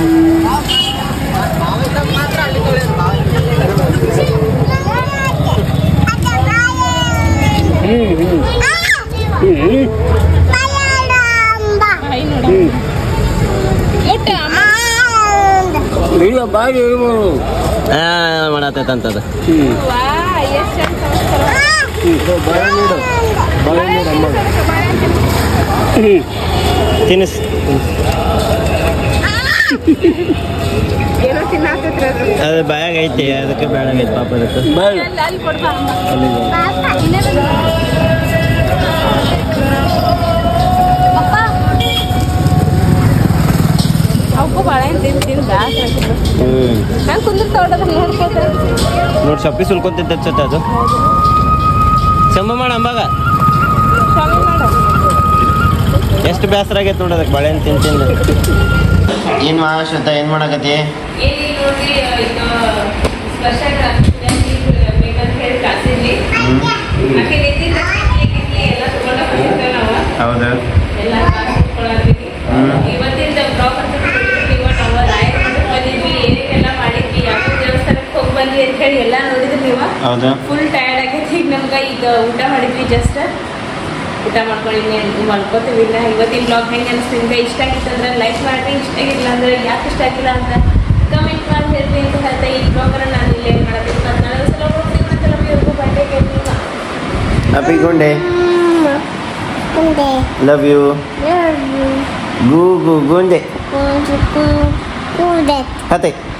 ಮುಟ್ಟ ಅಮ್ಮ. ಹಾ ಮಾಡತ್ತೈತಂತದ ವಾ, ಎಷ್ಟ್ ಚಂದ ಕಾಣಿಸ್ತಾವ. ತಿನ್ನಿಸ್ ಏನೋ ತಿನ್ನಾಕತ್ರಿ ಅದು. ಅದು ಬಾಯಾಗ ಐತಿ ಅದಕ್ಕೆ ಬೇಡ ಆಗೈತಿ ಪಾಪ ಅದಕ್ಕೆ ಅಲ್ಲಿ ಅಲ್ಲಿ ಕೊಡ್ಬಾ ಅಮ್ಮ. ಇಲ್ಲೇ ಬಂದು. ಅವಕ್ಕೂ ಬಾಳೆಹಣ್ಣು ತಿಂದು ತಿಂದು ಬ್ಯಾಸ್ರ ಆಗ್ತದೆ. ಹ್ಮ್ ಹಂಗ್ ಕುಂದಿರ್ತಾವಡ ನೋಡ್ಕೋತಾರೆ ನೋಡಿ ಸಪ್ಪಿ ಸುಲ್ಕೊಂತಿದ್ದ ಅನ್ಸುತ್ತೆ ಅದು ಚಂಬ ಮಾಡ ಅಂಬಾಗ ಸ್ವಾಮಿ ಮಾಡು ಎಷ್ಟು ಬೇಸರ ಆಗೈತೆ ನೋಡಿ ಅದಕ್ಕೆ ಬಾಳೆಹಣ್ಣು ತಿಂದು ತಿಂದು ಏನು ಮಾ ಶ್ವೇತಾ ಏನು ಮಾಡಕತ್ತಿ ಇಲ್ಲಿ ನೋಡ್ರಿ ಈಗ ಸ್ಪರ್ಶ ಬೇಕಂತ ಹೇಳಿ ಕಾಸಿದ್ವಿ ಆಕೆ ನಿಂತಿದ್ದ ಎಲ್ಲ ತಗೊಂಡ ಬಂದಿರ್ತೇವೆ ನಾವು ಹೌದು ಎಲ್ಲ ಕಾಸು ಇಟ್ಕೊಳತ್ತೀವಿ. ಇವತ್ತಿಂದ ಬ್ಲಾಗ್ ಅಂತ ಬಿಟ್ಟಿದ್ವಿ. ಇವತ್ತು ನಾವು ರಾಯಚೂರಿಗೆ ಬಂದಿದ್ವಿ ಏನೇನೆಲ್ಲ ಮಾಡಿದ್ವಿ ಯಾವ ದೇವಸ್ಥಾನಕ್ಕೆ ಹೋಗಿ ಬಂದ್ವಿ ಅಂತ ಹೇಳಿ ಎಲ್ಲ ನೋಡಿದ್ರಿ ನೀವು ಹೌದು ಫುಲ್ ಟಯರ್ಡ್ ಆಗೈತಿ ಈಗ ನಮ್ಗೆ ಈಗ ಊಟ ಮಾಡಿದ್ವಿ ಜಸ್ಟ್ ಊಟ ಮಾಡ್ಕೊಂಡಿದ್ವಿ ಮಲ್ಕೋತೀವಿ ಇನ್ನ ಇವತ್ತಿನ ಬ್ಲಾಗ್ ಹೆಂಗೆ ಅನಿಸ್ತು ನಿಮ್ಗೆ ಇಷ್ಟ ಆಗಿತ್ತು ಅಂದ್ರೆ ಲೈಕ್ ಮಾಡಿರಿ ಇಷ್ಟ ಆಗಿಲ್ಲ ಅಂದ್ರೆ ಯಾಕೆ ಇಷ್ಟ ಆಗಿಲ್ಲ ಅಂತ ಕಮೆಂಟ್ ಮಾಡಿ ಹೇಳ್ರಿ ಅಂತ ಹೇಳ್ತಾ ಈ ಬ್ಲಾಗನ್ನು ನಾನು ಇಲ್ಲೇ ಮಾಡ್ತೀನಿ ಮತ್ತು ನಾಳೆ ಸಲ ಹೋಗ್ತೀನಿ ಮತ್ತೆ ನಮಗೆ ಬರ್ತಡೇ ಕೇಳ್ತೀನಿ ಹ್ಯಾಪಿ ಗುಂಡೆ ಲವ್ ಯು ಗು ಗು ಗುಂಡೆ ಕತೆ